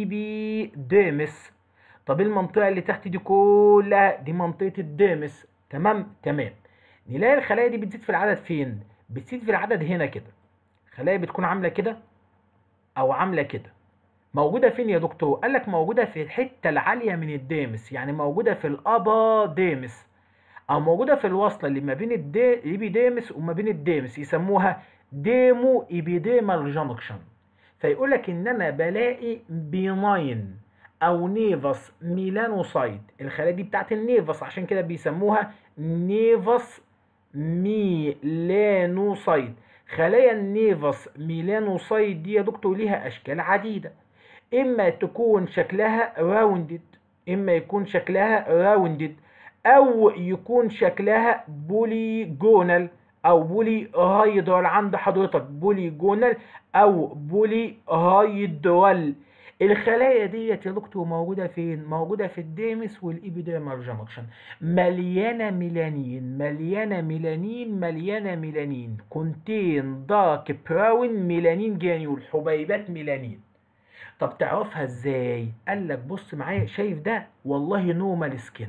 الايبيديرمس طب المنطقه اللي تحت دي كلها دي منطقه الديرمس تمام تمام نلاقي الخلايا دي بتزيد في العدد فين بتزيد في العدد هنا كده خلايا بتكون عامله كده او عامله كده موجوده فين يا دكتور قال لك موجوده في الحته العاليه من الديمس يعني موجوده في الابا ديمس او موجوده في الوصله اللي ما بين الابيديمس وما بين الديمس يسموها ديمو ايبيديمال جانكشن فيقول لك ان انا بلاقي بيناين او نيفس ميلانوسايت الخلايا دي بتاعت النيفس عشان كده بيسموها نيفس ميلانوسايت خلايا النيفس ميلانوسايت دي يا دكتور ليها اشكال عديده اما تكون شكلها راوندد اما يكون شكلها راوندد او يكون شكلها بوليجونال او بولي هايدرال عند حضرتك بوليجونال او بولي هايدرال الخلايا ديت يا دكتور موجوده فين موجوده في الديمس والابيديرمال جانكشن مليانه ميلانين مليانه ميلانين مليانه ميلانين كونتين دارك براون ميلانين جانيول حبيبات ميلانين طب تعرفها ازاي قال لك بص معايا شايف ده والله نورمال سكين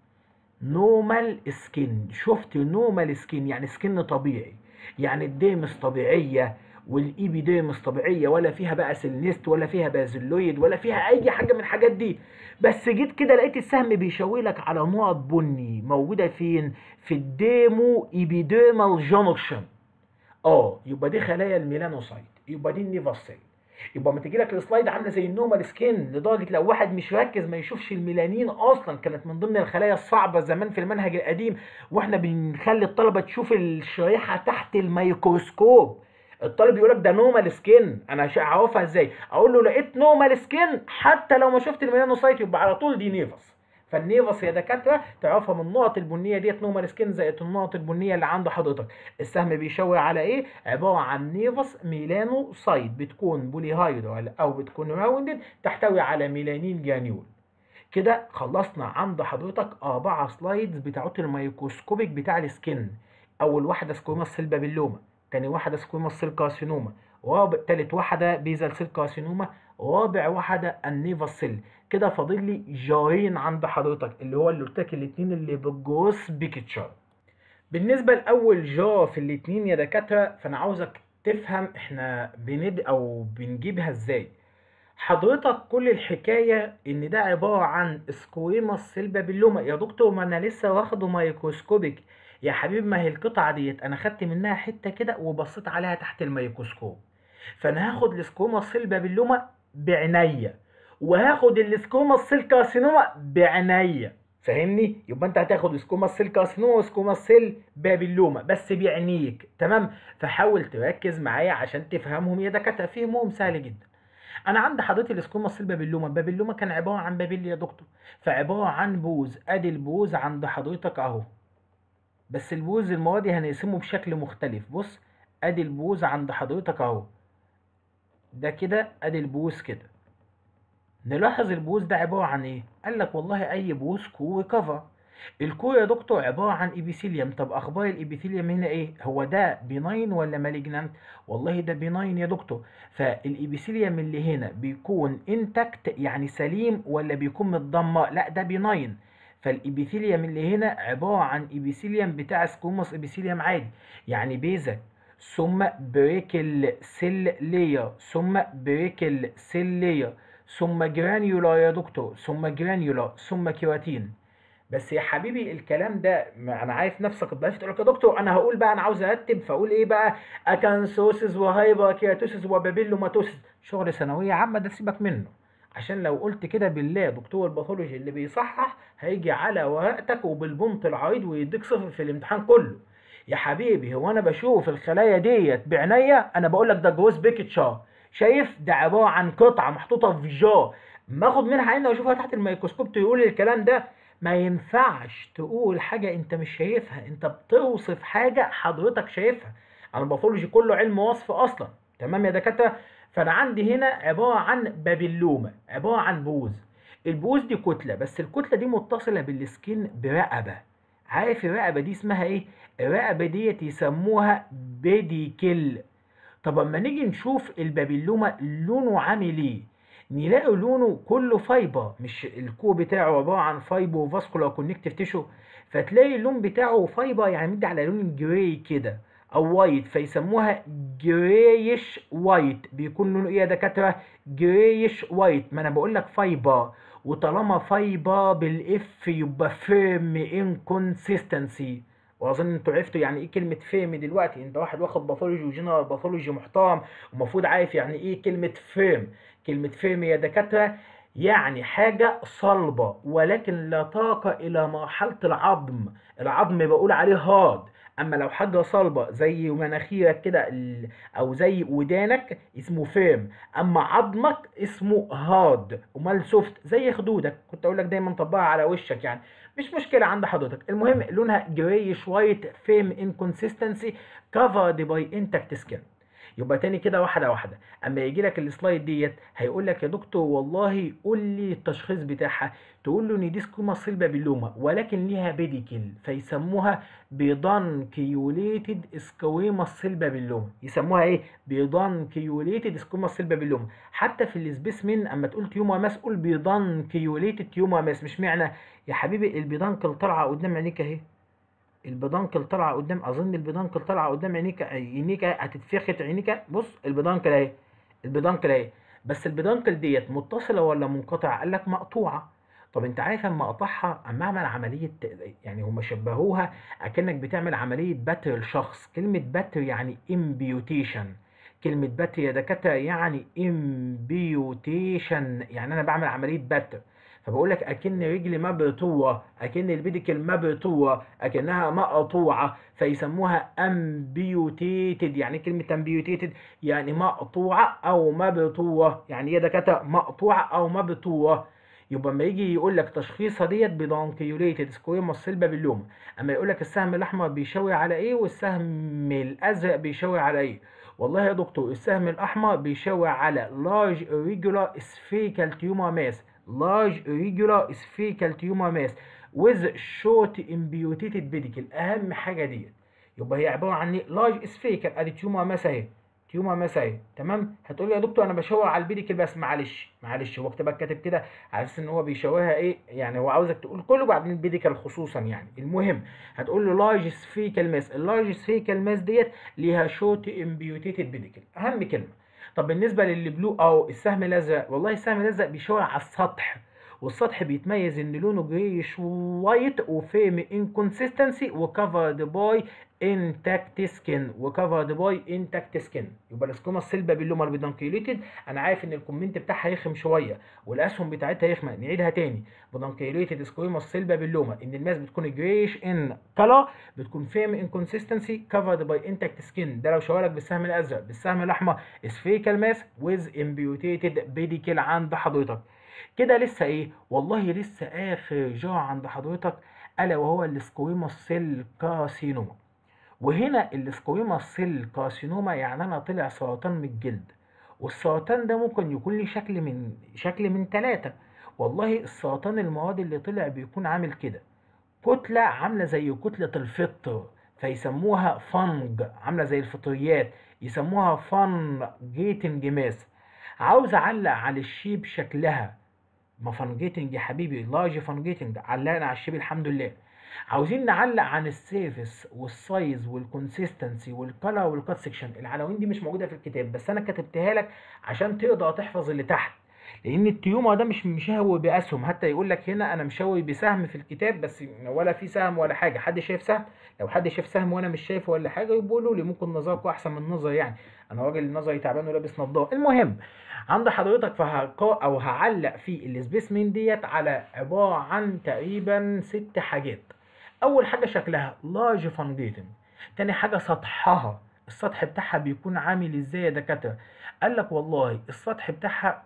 نورمال سكين شفت نورمال سكين يعني سكين طبيعي يعني الديمس طبيعيه والايبيديمس طبيعيه ولا فيها بقى سيلنست ولا فيها بازلويد ولا فيها اي حاجه من الحاجات دي بس جيت كده لقيت السهم بيشاور لك على نقط بني موجوده فين في الديمو ايبيديمال جانكشن اه يبقى دي خلايا الميلانوسايت يبقى دي النيفاسيل يبقى ما تيجي لك السلايد عامله زي النورمال سكين لدرجه لو واحد مش مركز ما يشوفش الميلانين اصلا كانت من ضمن الخلايا الصعبه زمان في المنهج القديم واحنا بنخلي الطلبه تشوف الشريحه تحت الميكروسكوب الطالب يقول لك ده نورمال سكين انا هعرفها ازاي اقول له لقيت نورمال سكين حتى لو ما شفت الميلانوسايت يبقى على طول دي نيفس فالنيفس يا دكاتره تعرفها من النقط البنيه ديت نورمال سكين زائد النقط البنيه اللي عند حضرتك السهم بيشاور على ايه عباره عن نيفس ميلانوسايت بتكون بوليهايدرال او بتكون راوندد تحتوي على ميلانين جانيول كده خلصنا عند حضرتك اربعه سلايدز بتاعت الميكروسكوبيك بتاع السكين اول واحده سكوما سيل بابيلوما تاني واحده سكوما سيل كارسينوما رابع تالت واحده بيزل سيل كارسينوما رابع واحده النيفس سيل كده فاضل لي جارين عند حضرتك اللي هو اللي قلت لك الاثنين اللي بالجروس بيكتشر بالنسبه لاول جار في الاثنين يا دكاتره فانا عاوزك تفهم احنا بند او بنجيبها ازاي حضرتك كل الحكايه ان ده عباره عن سكويماس سيل بابيلوما يا دكتور ما انا لسه واخده مايكروسكوبيك يا حبيبي ما هي القطعه ديت انا خدت منها حته كده وبصيت عليها تحت الميكروسكوب فانا هاخد السكوما سيل بابيلوما بعناية وهاخد السكوما سيل كارسينوما بعناية فاهمني يبقى انت هتاخد سكوما سيل كارسينوما وسكوما سيل بابيلوما بس بعينيك تمام فحاول تركز معايا عشان تفهمهم يا دكاتره فهمهم سهل جدا انا عند حضرتك السكوما سيل بابيلوما بابيلوما كان عباره عن بابيل يا دكتور فعباره عن بوز ادي البوز عند حضرتك اهو بس البوز المره دي هنقسمه بشكل مختلف بص ادي البوز عند حضرتك اهو ده كده ادي البوز كده نلاحظ البوز ده عباره عن ايه قال لك والله اي بوز كو كفر الكو يا دكتور عباره عن ايبيثيليوم طب اخبار الايبيثيليوم هنا ايه هو ده بيناين ولا مالجنانت والله ده بيناين يا دكتور فالايبيثيليوم اللي هنا بيكون انتكت يعني سليم ولا بيكون متدمر لا ده بيناين فالايبيثيليوم اللي هنا عباره عن ايبيثيليوم بتاع سكوموس ايبيثيليوم عادي يعني بيزا ثم بريكل سيل لير ثم بريكل سيل لير ثم جرانيولا يا دكتور ثم جرانيولا ثم كيراتين بس يا حبيبي الكلام ده ما انا عارف نفسك ضعيف تقول لك يا دكتور انا هقول بقى انا عاوز ارتب فاقول ايه بقى اكانسوسيس وهايبر كيراتوسيس وبابيلوماتوسيس شغل ثانويه عامه ده سيبك منه عشان لو قلت كده بالله دكتور الباثولوجي اللي بيصحح هيجي على ورقتك وبالبنط العريض ويديك صفر في الامتحان كله يا حبيبي هو انا بشوف الخلايا ديت بعينيا انا بقول لك ده جوز بيكتشار شايف ده عباره عن قطعه محطوطه في جار ما اخد منها عينه واشوفها تحت الميكروسكوب تقول الكلام ده ما ينفعش تقول حاجه انت مش شايفها انت بتوصف حاجه حضرتك شايفها انا الباثولوجي كله علم وصف اصلا تمام يا دكاتره فانا عندي هنا عباره عن بابيلوما عباره عن بوز البوز دي كتله بس الكتله دي متصله بالسكين برقبه عارف الرقبه دي اسمها ايه الرقبه ديت يسموها بيديكل طب اما نيجي نشوف البابيلوما لونه عامل ايه نلاقي لونه كله فايبر مش الكو بتاعه عباره عن فايبر فاسكولار كونكتيف تيشو فتلاقي اللون بتاعه فايبر يعني مدي على لون جراي كده او وايت فيسموها جرايش وايت بيكون لونه ايه يا دكاتره جرايش وايت ما انا بقول لك فايبر وطالما فايبر بالاف يبقى فيرم انكونسيستنسي واظن انتوا عرفتوا يعني ايه كلمه فيرم دلوقتي انت واحد واخد باثولوجي وجنرال باثولوجي محترم ومفروض عارف يعني ايه كلمه فيرم كلمه فيرم يا دكاتره يعني حاجة صلبة ولكن لا طاقة إلى مرحلة العظم العظم بقول عليه هارد أما لو حاجة صلبة زي مناخيرك كده ال- أو زي ودانك اسمه فيرم أما عظمك اسمه هارد أمال سوفت زي خدودك كنت أقول لك دايما طبقها على وشك يعني مش مشكلة عند حضرتك المهم لونها جرايش وايت فيم انكونسيستنسي كفرد باي انتكت سكين يبقى تاني كده واحدة واحدة اما يجي لك السلايد ديت هيقول لك يا دكتور والله قول لي التشخيص بتاعها تقول له ان دي سكوما سيل بابيلوما ولكن ليها بيديكل فيسموها بيدانكيوليتد سكويما سيل بابيلوما يسموها ايه بيدانكيوليتد سكوما سيل بابيلوما حتى في السبيسمين اما تقول تيوما ماس قول بيدانكيوليتد تيوما ماس مش معنى يا حبيبي البيدانكل طالعه قدام عينيك اهي البيدانكل طالعه قدام اظن البيدانكل طالعه قدام عينيك عينيك هتتفخت عينيك بص البيدانكل اهي البيدانكل اهي بس البيدانكل ديت متصله ولا منقطعه قال لك مقطوعه طب انت عارف اما اقطعها اما اعمل عمليه يعني هم شبهوها اكنك بتعمل عمليه بتر لشخص كلمه بتر يعني امبيوتيشن كلمه بتر يا دكاتره يعني امبيوتيشن يعني انا بعمل عمليه بتر فبقول لك اكن رجلي مبتوره اكن البيديكل مبتوره اكنها مقطوعه فيسموها امبيوتيتد يعني كلمه امبيوتيتد يعني مقطوعه او مبتوره يعني ايه دكاتره مقطوعه او مبتوره يبقى اما يجي يقول لك تشخيصها ديت بدانكيوليتد سكويما سيل بابيلوما اما يقول لك السهم الاحمر بيشاور على ايه والسهم الازرق بيشاور على ايه والله يا دكتور السهم الاحمر بيشاور على large irregular spherical tumor mass large irregular spherical tumor mass with short imputated pedicle اهم حاجه ديت يبقى هي عباره عن ايه large spherical ادي تيومر ماس اهي تيومر ماس اهي تمام هتقول لي يا دكتور انا بشاور على البيديكل بس معلش معلش هو كتبك كاتب كده على اساس ان هو بيشاورها ايه يعني هو عاوزك تقول كله بعدين البيديكل خصوصا يعني المهم هتقول له لارج سفيكال ماس اللارج سفيكال ماس ديت ليها شورت امبيوتيتد بيديكل اهم كلمه طب بالنسبه للبلو او السهم الازرق والله السهم الازرق بيشاور على السطح والسطح بيتميز ان لونه جريش وايت وفيم انكونسيستنسي وكفرد باي انتاكت سكين وكفرد باي انتاكت سكين يبقى السكوما السيل بابيلوما البيدانكيوليتد انا عارف ان الكومنت بتاعها يخم شويه والاسهم بتاعتها يخمه نعيدها تاني بيدانكيوليتد سكوما السيل بابيلوما ان الماس بتكون جريش ان كلا بتكون فيم انكونسستنسي كفرد باي انتاكت سكين ده لو شاورك بالسهم الازرق بالسهم الاحمر سفيكال ماس ويز امبيوتيتد بيديكل عند حضرتك كده لسه ايه والله لسه اخر جرعه عند حضرتك الا وهو السكويما سيل كارسينوما وهنا السكويما سيل كارسينوما يعني انا طلع سرطان من الجلد والسرطان ده ممكن يكون لي شكل من شكل من ثلاثة والله السرطان المواد اللي طلع بيكون عامل كده كتلة عاملة زي كتلة الفطر فيسموها فنج عاملة زي الفطريات يسموها فن جيتنج ماس عاوز اعلق على الشيب شكلها ما فنجيتنج يا حبيبي لارج فنجيتنج علقنا على الشيب الحمد لله عاوزين نعلق عن السيرفس والسايز والكونسيستنسي والكلا والكات سكشن العناوين دي مش موجوده في الكتاب بس انا كتبتها لك عشان تقدر تحفظ اللي تحت لان التيوما ده مش مشهوي باسهم حتى يقول لك هنا انا مشهوي بسهم في الكتاب بس ولا في سهم ولا حاجه حد شايف سهم لو حد شاف سهم وانا مش شايفه ولا حاجه يقولوا لي ممكن نظركم احسن من نظري يعني انا راجل نظري تعبان ولابس نظاره المهم عند حضرتك فهقا او هعلق في السبيسمين ديت على عباره عن تقريبا ست حاجات اول حاجه شكلها لارج فانجيتنج تاني حاجه سطحها السطح بتاعها بيكون عامل ازاي يا دكاتره قال لك والله السطح بتاعها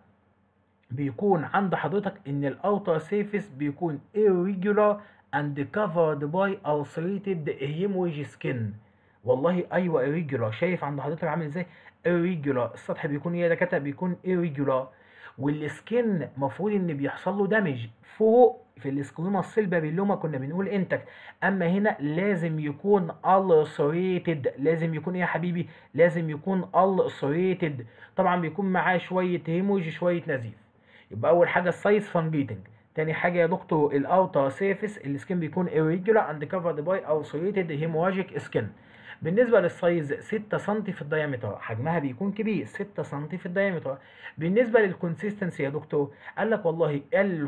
بيكون عند حضرتك ان الاوتر سيرفيس بيكون irregular and covered by ulcerated hemorrhage skin والله ايوه irregular شايف عند حضرتك عامل ازاي irregular السطح بيكون ايه يا دكاتره بيكون irregular والسكين مفروض ان بيحصل له دامج فوق في السكويما السيل بابيلوما كنا بنقول انتك اما هنا لازم يكون ulcerated لازم يكون ايه يا حبيبي لازم يكون ulcerated طبعا بيكون معاه شويه هيموج شويه نزيف يبقى اول حاجه السايز فانجيتنج تاني حاجه يا دكتور الاوتر سيرفيس السكين بيكون irregular and covered by ulcerated hemorrhagic skin بالنسبة للسايز 6 سم في الدايمتر حجمها بيكون كبير 6 سم في الدايمتر بالنسبة للكونسيستنسي يا دكتور قال لك والله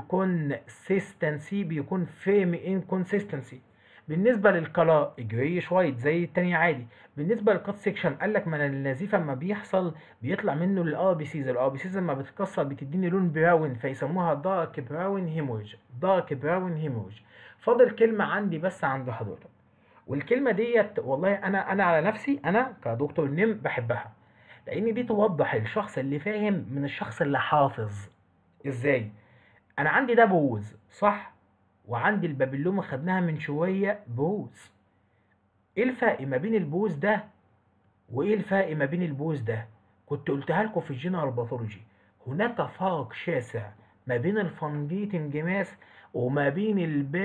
الكونسيستنسي بيكون فيم انكونسيستنسي بالنسبة للكلا جريش وايت زي التانية عادي بالنسبة للكات سيكشن قال لك من النزيف اما بيحصل بيطلع منه الار بي سيز الار بي سيز لما بتتكسر بتديني لون براون فيسموها دارك براون هيمورج دارك براون هيمورج فاضل كلمة عندي بس عند حضرتك والكلمه ديت والله انا انا على نفسي انا كدكتور نم بحبها لان دي توضح الشخص اللي فاهم من الشخص اللي حافظ ازاي انا عندي ده بوز صح وعندي البابلومه خدناها من شويه بوز ايه الفرق ما بين البوز ده وايه الفرق ما بين البوز ده كنت قلتها لكم في الجنرال باثولوجي هناك فرق شاسع ما بين الفنجيتنج ماس وما بين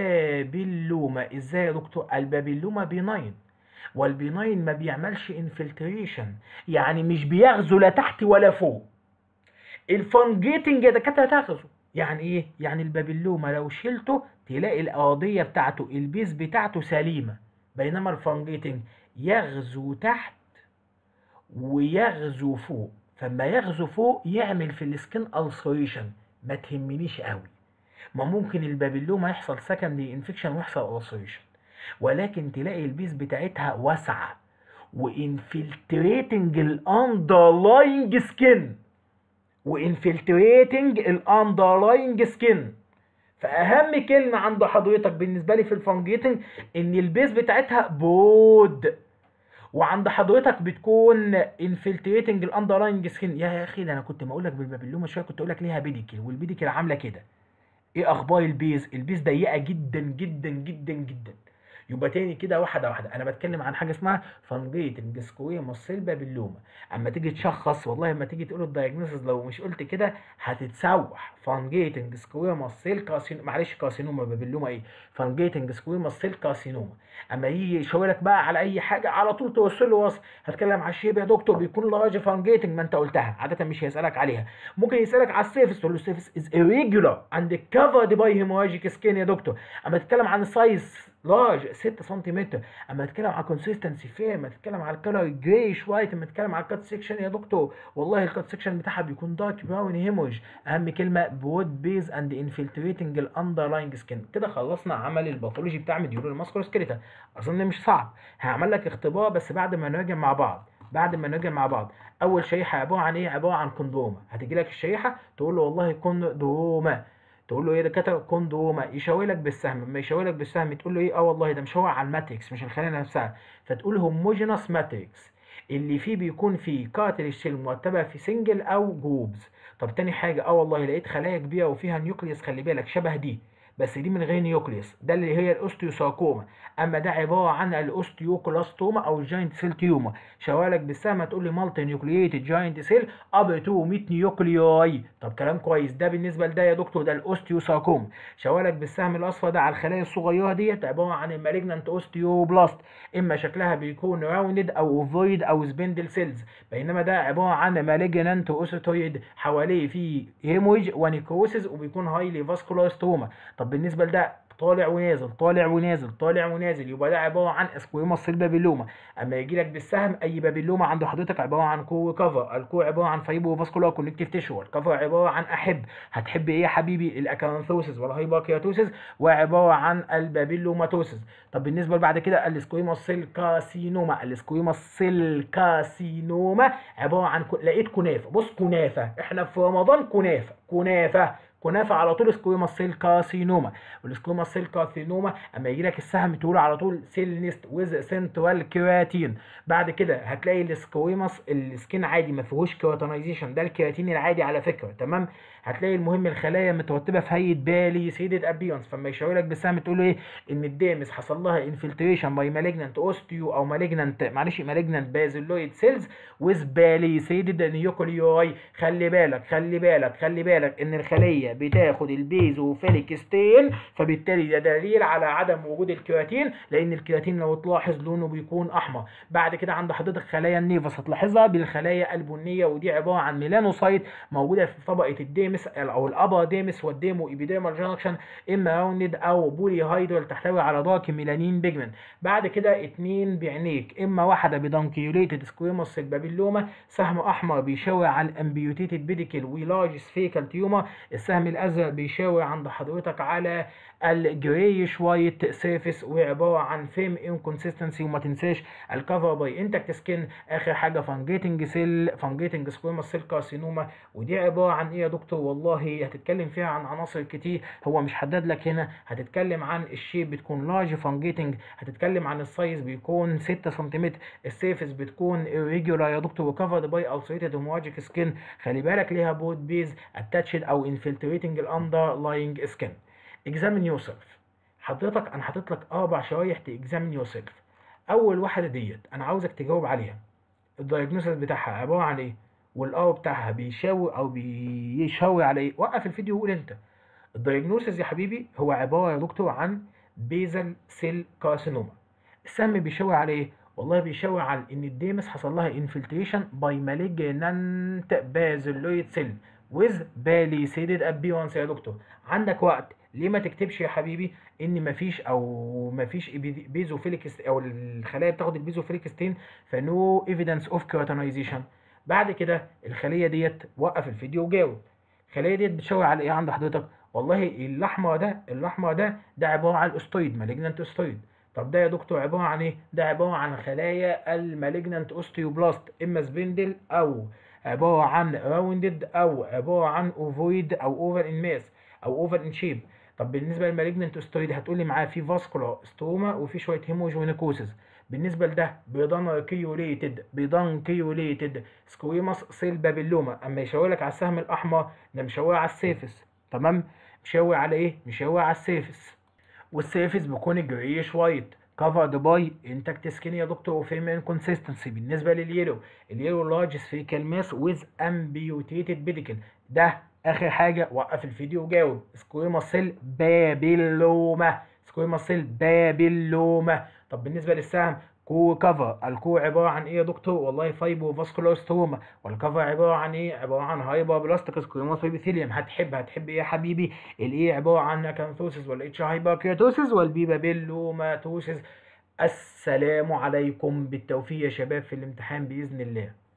البابلوما ازاي يا دكتور البابلوما بيناين والبيناين ما بيعملش انفلتريشن يعني مش بيغزو لا تحت ولا فوق الفنجيتنج يا دكاتره تغزو يعني ايه يعني البابلوما لو شلته تلاقي الارضيه بتاعته البيز بتاعته سليمه بينما الفنجيتنج يغزو تحت ويغزو فوق فما يغزو فوق يعمل في السكين السريشن ما تهمنيش قوي ما ممكن البابلوما يحصل سكندري انفكشن ويحصل السريشن ولكن تلاقي البيز بتاعتها واسعه وانفلتريتنج الاندرلاينج سكين وانفلتريتنج الاندرلاينج سكين فاهم كلمه عند حضرتك بالنسبه لي في الفانجيتنج ان البيز بتاعتها بود وعند حضرتك بتكون انفلتريتنج الاندرلاينج سكين يا اخي ده انا كنت بقول لك بالبابلوما شويه كنت اقول لك ليها بيديكل والبيديكل عامله كده ايه اخبار البيز البيز ضيقه جدا جدا جدا جدا يبقى تاني كده واحده واحده انا بتكلم عن حاجه اسمها فانجيتنج سكويما سيل بابلوما اما تيجي تشخص والله اما تيجي تقول الدايجنوستس لو مش قلت كده هتتسوح فانجيتنج سكويما سيل كارسينوما معلش كارسينوما بابلوما ايه فانجيتنج سكويما سيل كارسينوما اما يجي يشاور لك بقى على اي حاجه على طول توصل له وصف هتكلم على الشيب يا دكتور بيكون لارج فانجيتنج ما انت قلتها عاده مش هيسالك عليها ممكن يسالك على السيرفس تقول له السيرفس از irregular and covered by hemorrhagic skin يا دكتور اما تتكلم عن السايز لارج 6 سنتيمتر اما اتكلم على كونسيستنسي فين اما اتكلم على الكلر جرايش وايت اما اتكلم على الكات سيكشن يا دكتور والله الكات سيكشن بتاعها بيكون دارك براون هيموج اهم كلمه برود بيز اند انفلتريتنج الاندرلاينج سكين كده خلصنا عمل الباثولوجي بتاع مديول الماسكولوسكيليتا اظن مش صعب هعمل لك اختبار بس بعد ما نراجع مع بعض بعد ما نراجع مع بعض اول شريحه عباره عن ايه عباره عن كوندوما هتيجي لك الشريحه تقول له والله كوندوما تقول له ايه ده كتب كوندوما يشاور لك بالسهم لما يشاور لك بالسهم تقول له ايه اه والله ده مشاور على الماتريكس مش الخلايا نفسها فتقول هوموجينوس ماتريكس اللي فيه بيكون فيه كارتريج سيل مرتبه في سنجل او جروبز طب تاني حاجه اه والله لقيت خلايا كبيره وفيها نيوكليوس خلي بالك شبه دي بس دي من غير نيوكليوس ده اللي هي الاوستيوساركوما اما ده عباره عن الاوستيوكلاستوما او الجاينت سيل تيوما شوالك بالسهم تقول لي مالتي نيوكلييتد جاينت سيل اب تو 100 نيوكلياي طب كلام كويس ده بالنسبه لده يا دكتور ده الاوستيوساركوما شوالك بالسهم الاصفر ده على الخلايا الصغيره ديت عباره عن المالجنانت اوستيوبلاست اما شكلها بيكون راوندد او اوفويد او سبندل سيلز بينما ده عباره عن مالجنانت اوستويد حواليه في هيموج ونيكروسيس وبيكون هايلي فاسكولار ستوما طب بالنسبه لده طالع ونازل طالع ونازل طالع ونازل يبقى ده عباره عن اسكويما سيل بابيلوما اما يجي لك بالسهم اي بابيلوما عند حضرتك عباره عن كو كفر الكو عباره عن فايبو فاسكولار كونكتيف تيشو الكفر عباره عن احب هتحب ايه يا حبيبي الاكانثوسيس والهايباكياتوسيس وعباره عن البابيلوماتوسيس طب بالنسبه بعد كده الاسكويما سيل كاسينوما الاسكويما سيل كاسينوما عباره عن ك... لقيت كنافه بص كنافه احنا في رمضان كنافه كنافه كنافه على طول سكويما سيل كاسينوما والسكويما سيل كاسينوما اما يجي لك السهم تقول على طول سيل نيست ويز سنترال كيراتين بعد كده هتلاقي السكويماس السكين عادي ما فيهوش كيراتينايزيشن ده الكيراتين العادي على فكره تمام هتلاقي المهم الخلايا مترتبه في هيئه بالي سيدد ابيونس فما يشاور لك بالسهم تقول له ايه ان الدامس حصل لها انفلتريشن باي مالجنانت اوستيو او مالجنانت معلش مالجنانت بازيلويد سيلز ويز بالي سيدد نيوكليوي خلي بالك خلي بالك خلي بالك ان الخليه بتاخد البيزوفيليك ستين فبالتالي ده دليل على عدم وجود الكيراتين لان الكيراتين لو تلاحظ لونه بيكون احمر بعد كده عند حضرتك خلايا النيفس هتلاحظها بالخلايا البنيه ودي عباره عن ميلانوسايت موجوده في طبقه الديمس او الابا ديمس والديمو ايبيديمال جانكشن اما راوندد او بولي هايدرال تحتوي على دارك ميلانين بيجمنت بعد كده اتنين بعينيك اما واحده بدانكيوليتد سكويموس البابيلوما سهم احمر بيشاور على الامبيوتيتد بيديكل ولارج سفيكال تيوما السهم الازرق بيشاور عند حضرتك على الجريش وايت سيرفيس وعباره عن فيم انكونسستنسي وما تنساش الكفر باي انتكت سكين اخر حاجه فانجيتنج سيل فانجيتنج سكويما سيل كارسينوما ودي عباره عن ايه يا دكتور والله هتتكلم فيها عن عناصر كتير هو مش حدد لك هنا هتتكلم عن الشيب بتكون لارج فانجيتنج هتتكلم عن السايز بيكون 6 سم السيرفيس بتكون irregular يا دكتور وكفرد باي ulcerated hemorrhagic سكين خلي بالك ليها بود بيز اتاتشد او انفلتريتنج الاندرلاينج سكين examine yourself حضرتك انا حاطط لك اربع شرايح تاكزامين يور سيلف اول واحده ديت انا عاوزك تجاوب عليها الدايجنوستس بتاعها عباره عن ايه والار بتاعها بيشاور او بيشاور على ايه وقف الفيديو وقول انت الدايجنوستس يا حبيبي هو عباره يا دكتور عن بيزل سيل كارسينوما السهم بيشاور على ايه والله بيشاور على ان الديمس حصل لها انفلتريشن باي مالجنانت بازلويد سيل ويز باليسيدد ابيونس يا دكتور عندك وقت ليه ما تكتبش يا حبيبي ان مفيش او مفيش بيزوفيليك او الخلايا بتاخد البيزوفيليك ستين فنو ايفيدنس اوف كيراتينايزيشن بعد كده الخليه ديت وقف الفيديو وجاوب الخليه ديت بتشاور على ايه عند حضرتك والله الاحمر ده الاحمر ده ده عباره عن الاستويد مالجنانت استويد طب ده يا دكتور عباره عن ايه ده عباره عن خلايا المالجنانت اوستيوبلاست اما سبندل او عباره عن راوندد او عباره عن اوفويد او اوفر ان ماس او اوفر ان شيب طب بالنسبه للمالجننت استرويد هتقول لي معاه في فاسكولار ستوما وفي شويه هيموجينيكوسيس بالنسبه لده بيضان كيوليتد بيضان كيوليتد سكويماس سيل بابيلوما اما يشاور لك على السهم الاحمر ده مشاور على السيفس تمام مشاور على ايه مشاور على السيفس والسيفس بيكون جريش وايت covered باي انتكت سكين يا دكتور وفيم انكونسستنسي بالنسبه لليلو اليلو لارج سفيكال ماس ويز امبيوتيتد بيديكل ده اخر حاجه وقف الفيديو وجاوب سكويما سيل بابيلوما سكويما سيل بابيلوما طب بالنسبه للسهم كو كفر الكو عباره عن ايه يا دكتور والله فايبو فاسكولار ستروما والكفر عباره عن ايه عباره عن هايبر بلاستيك سكويموس ابيثيليوم هتحب هتحب ايه يا حبيبي الايه عباره عن اكانثوسيس والاتش هايبركياتوسيس والبي بابيلوماتوسيس السلام عليكم بالتوفيق يا شباب في الامتحان باذن الله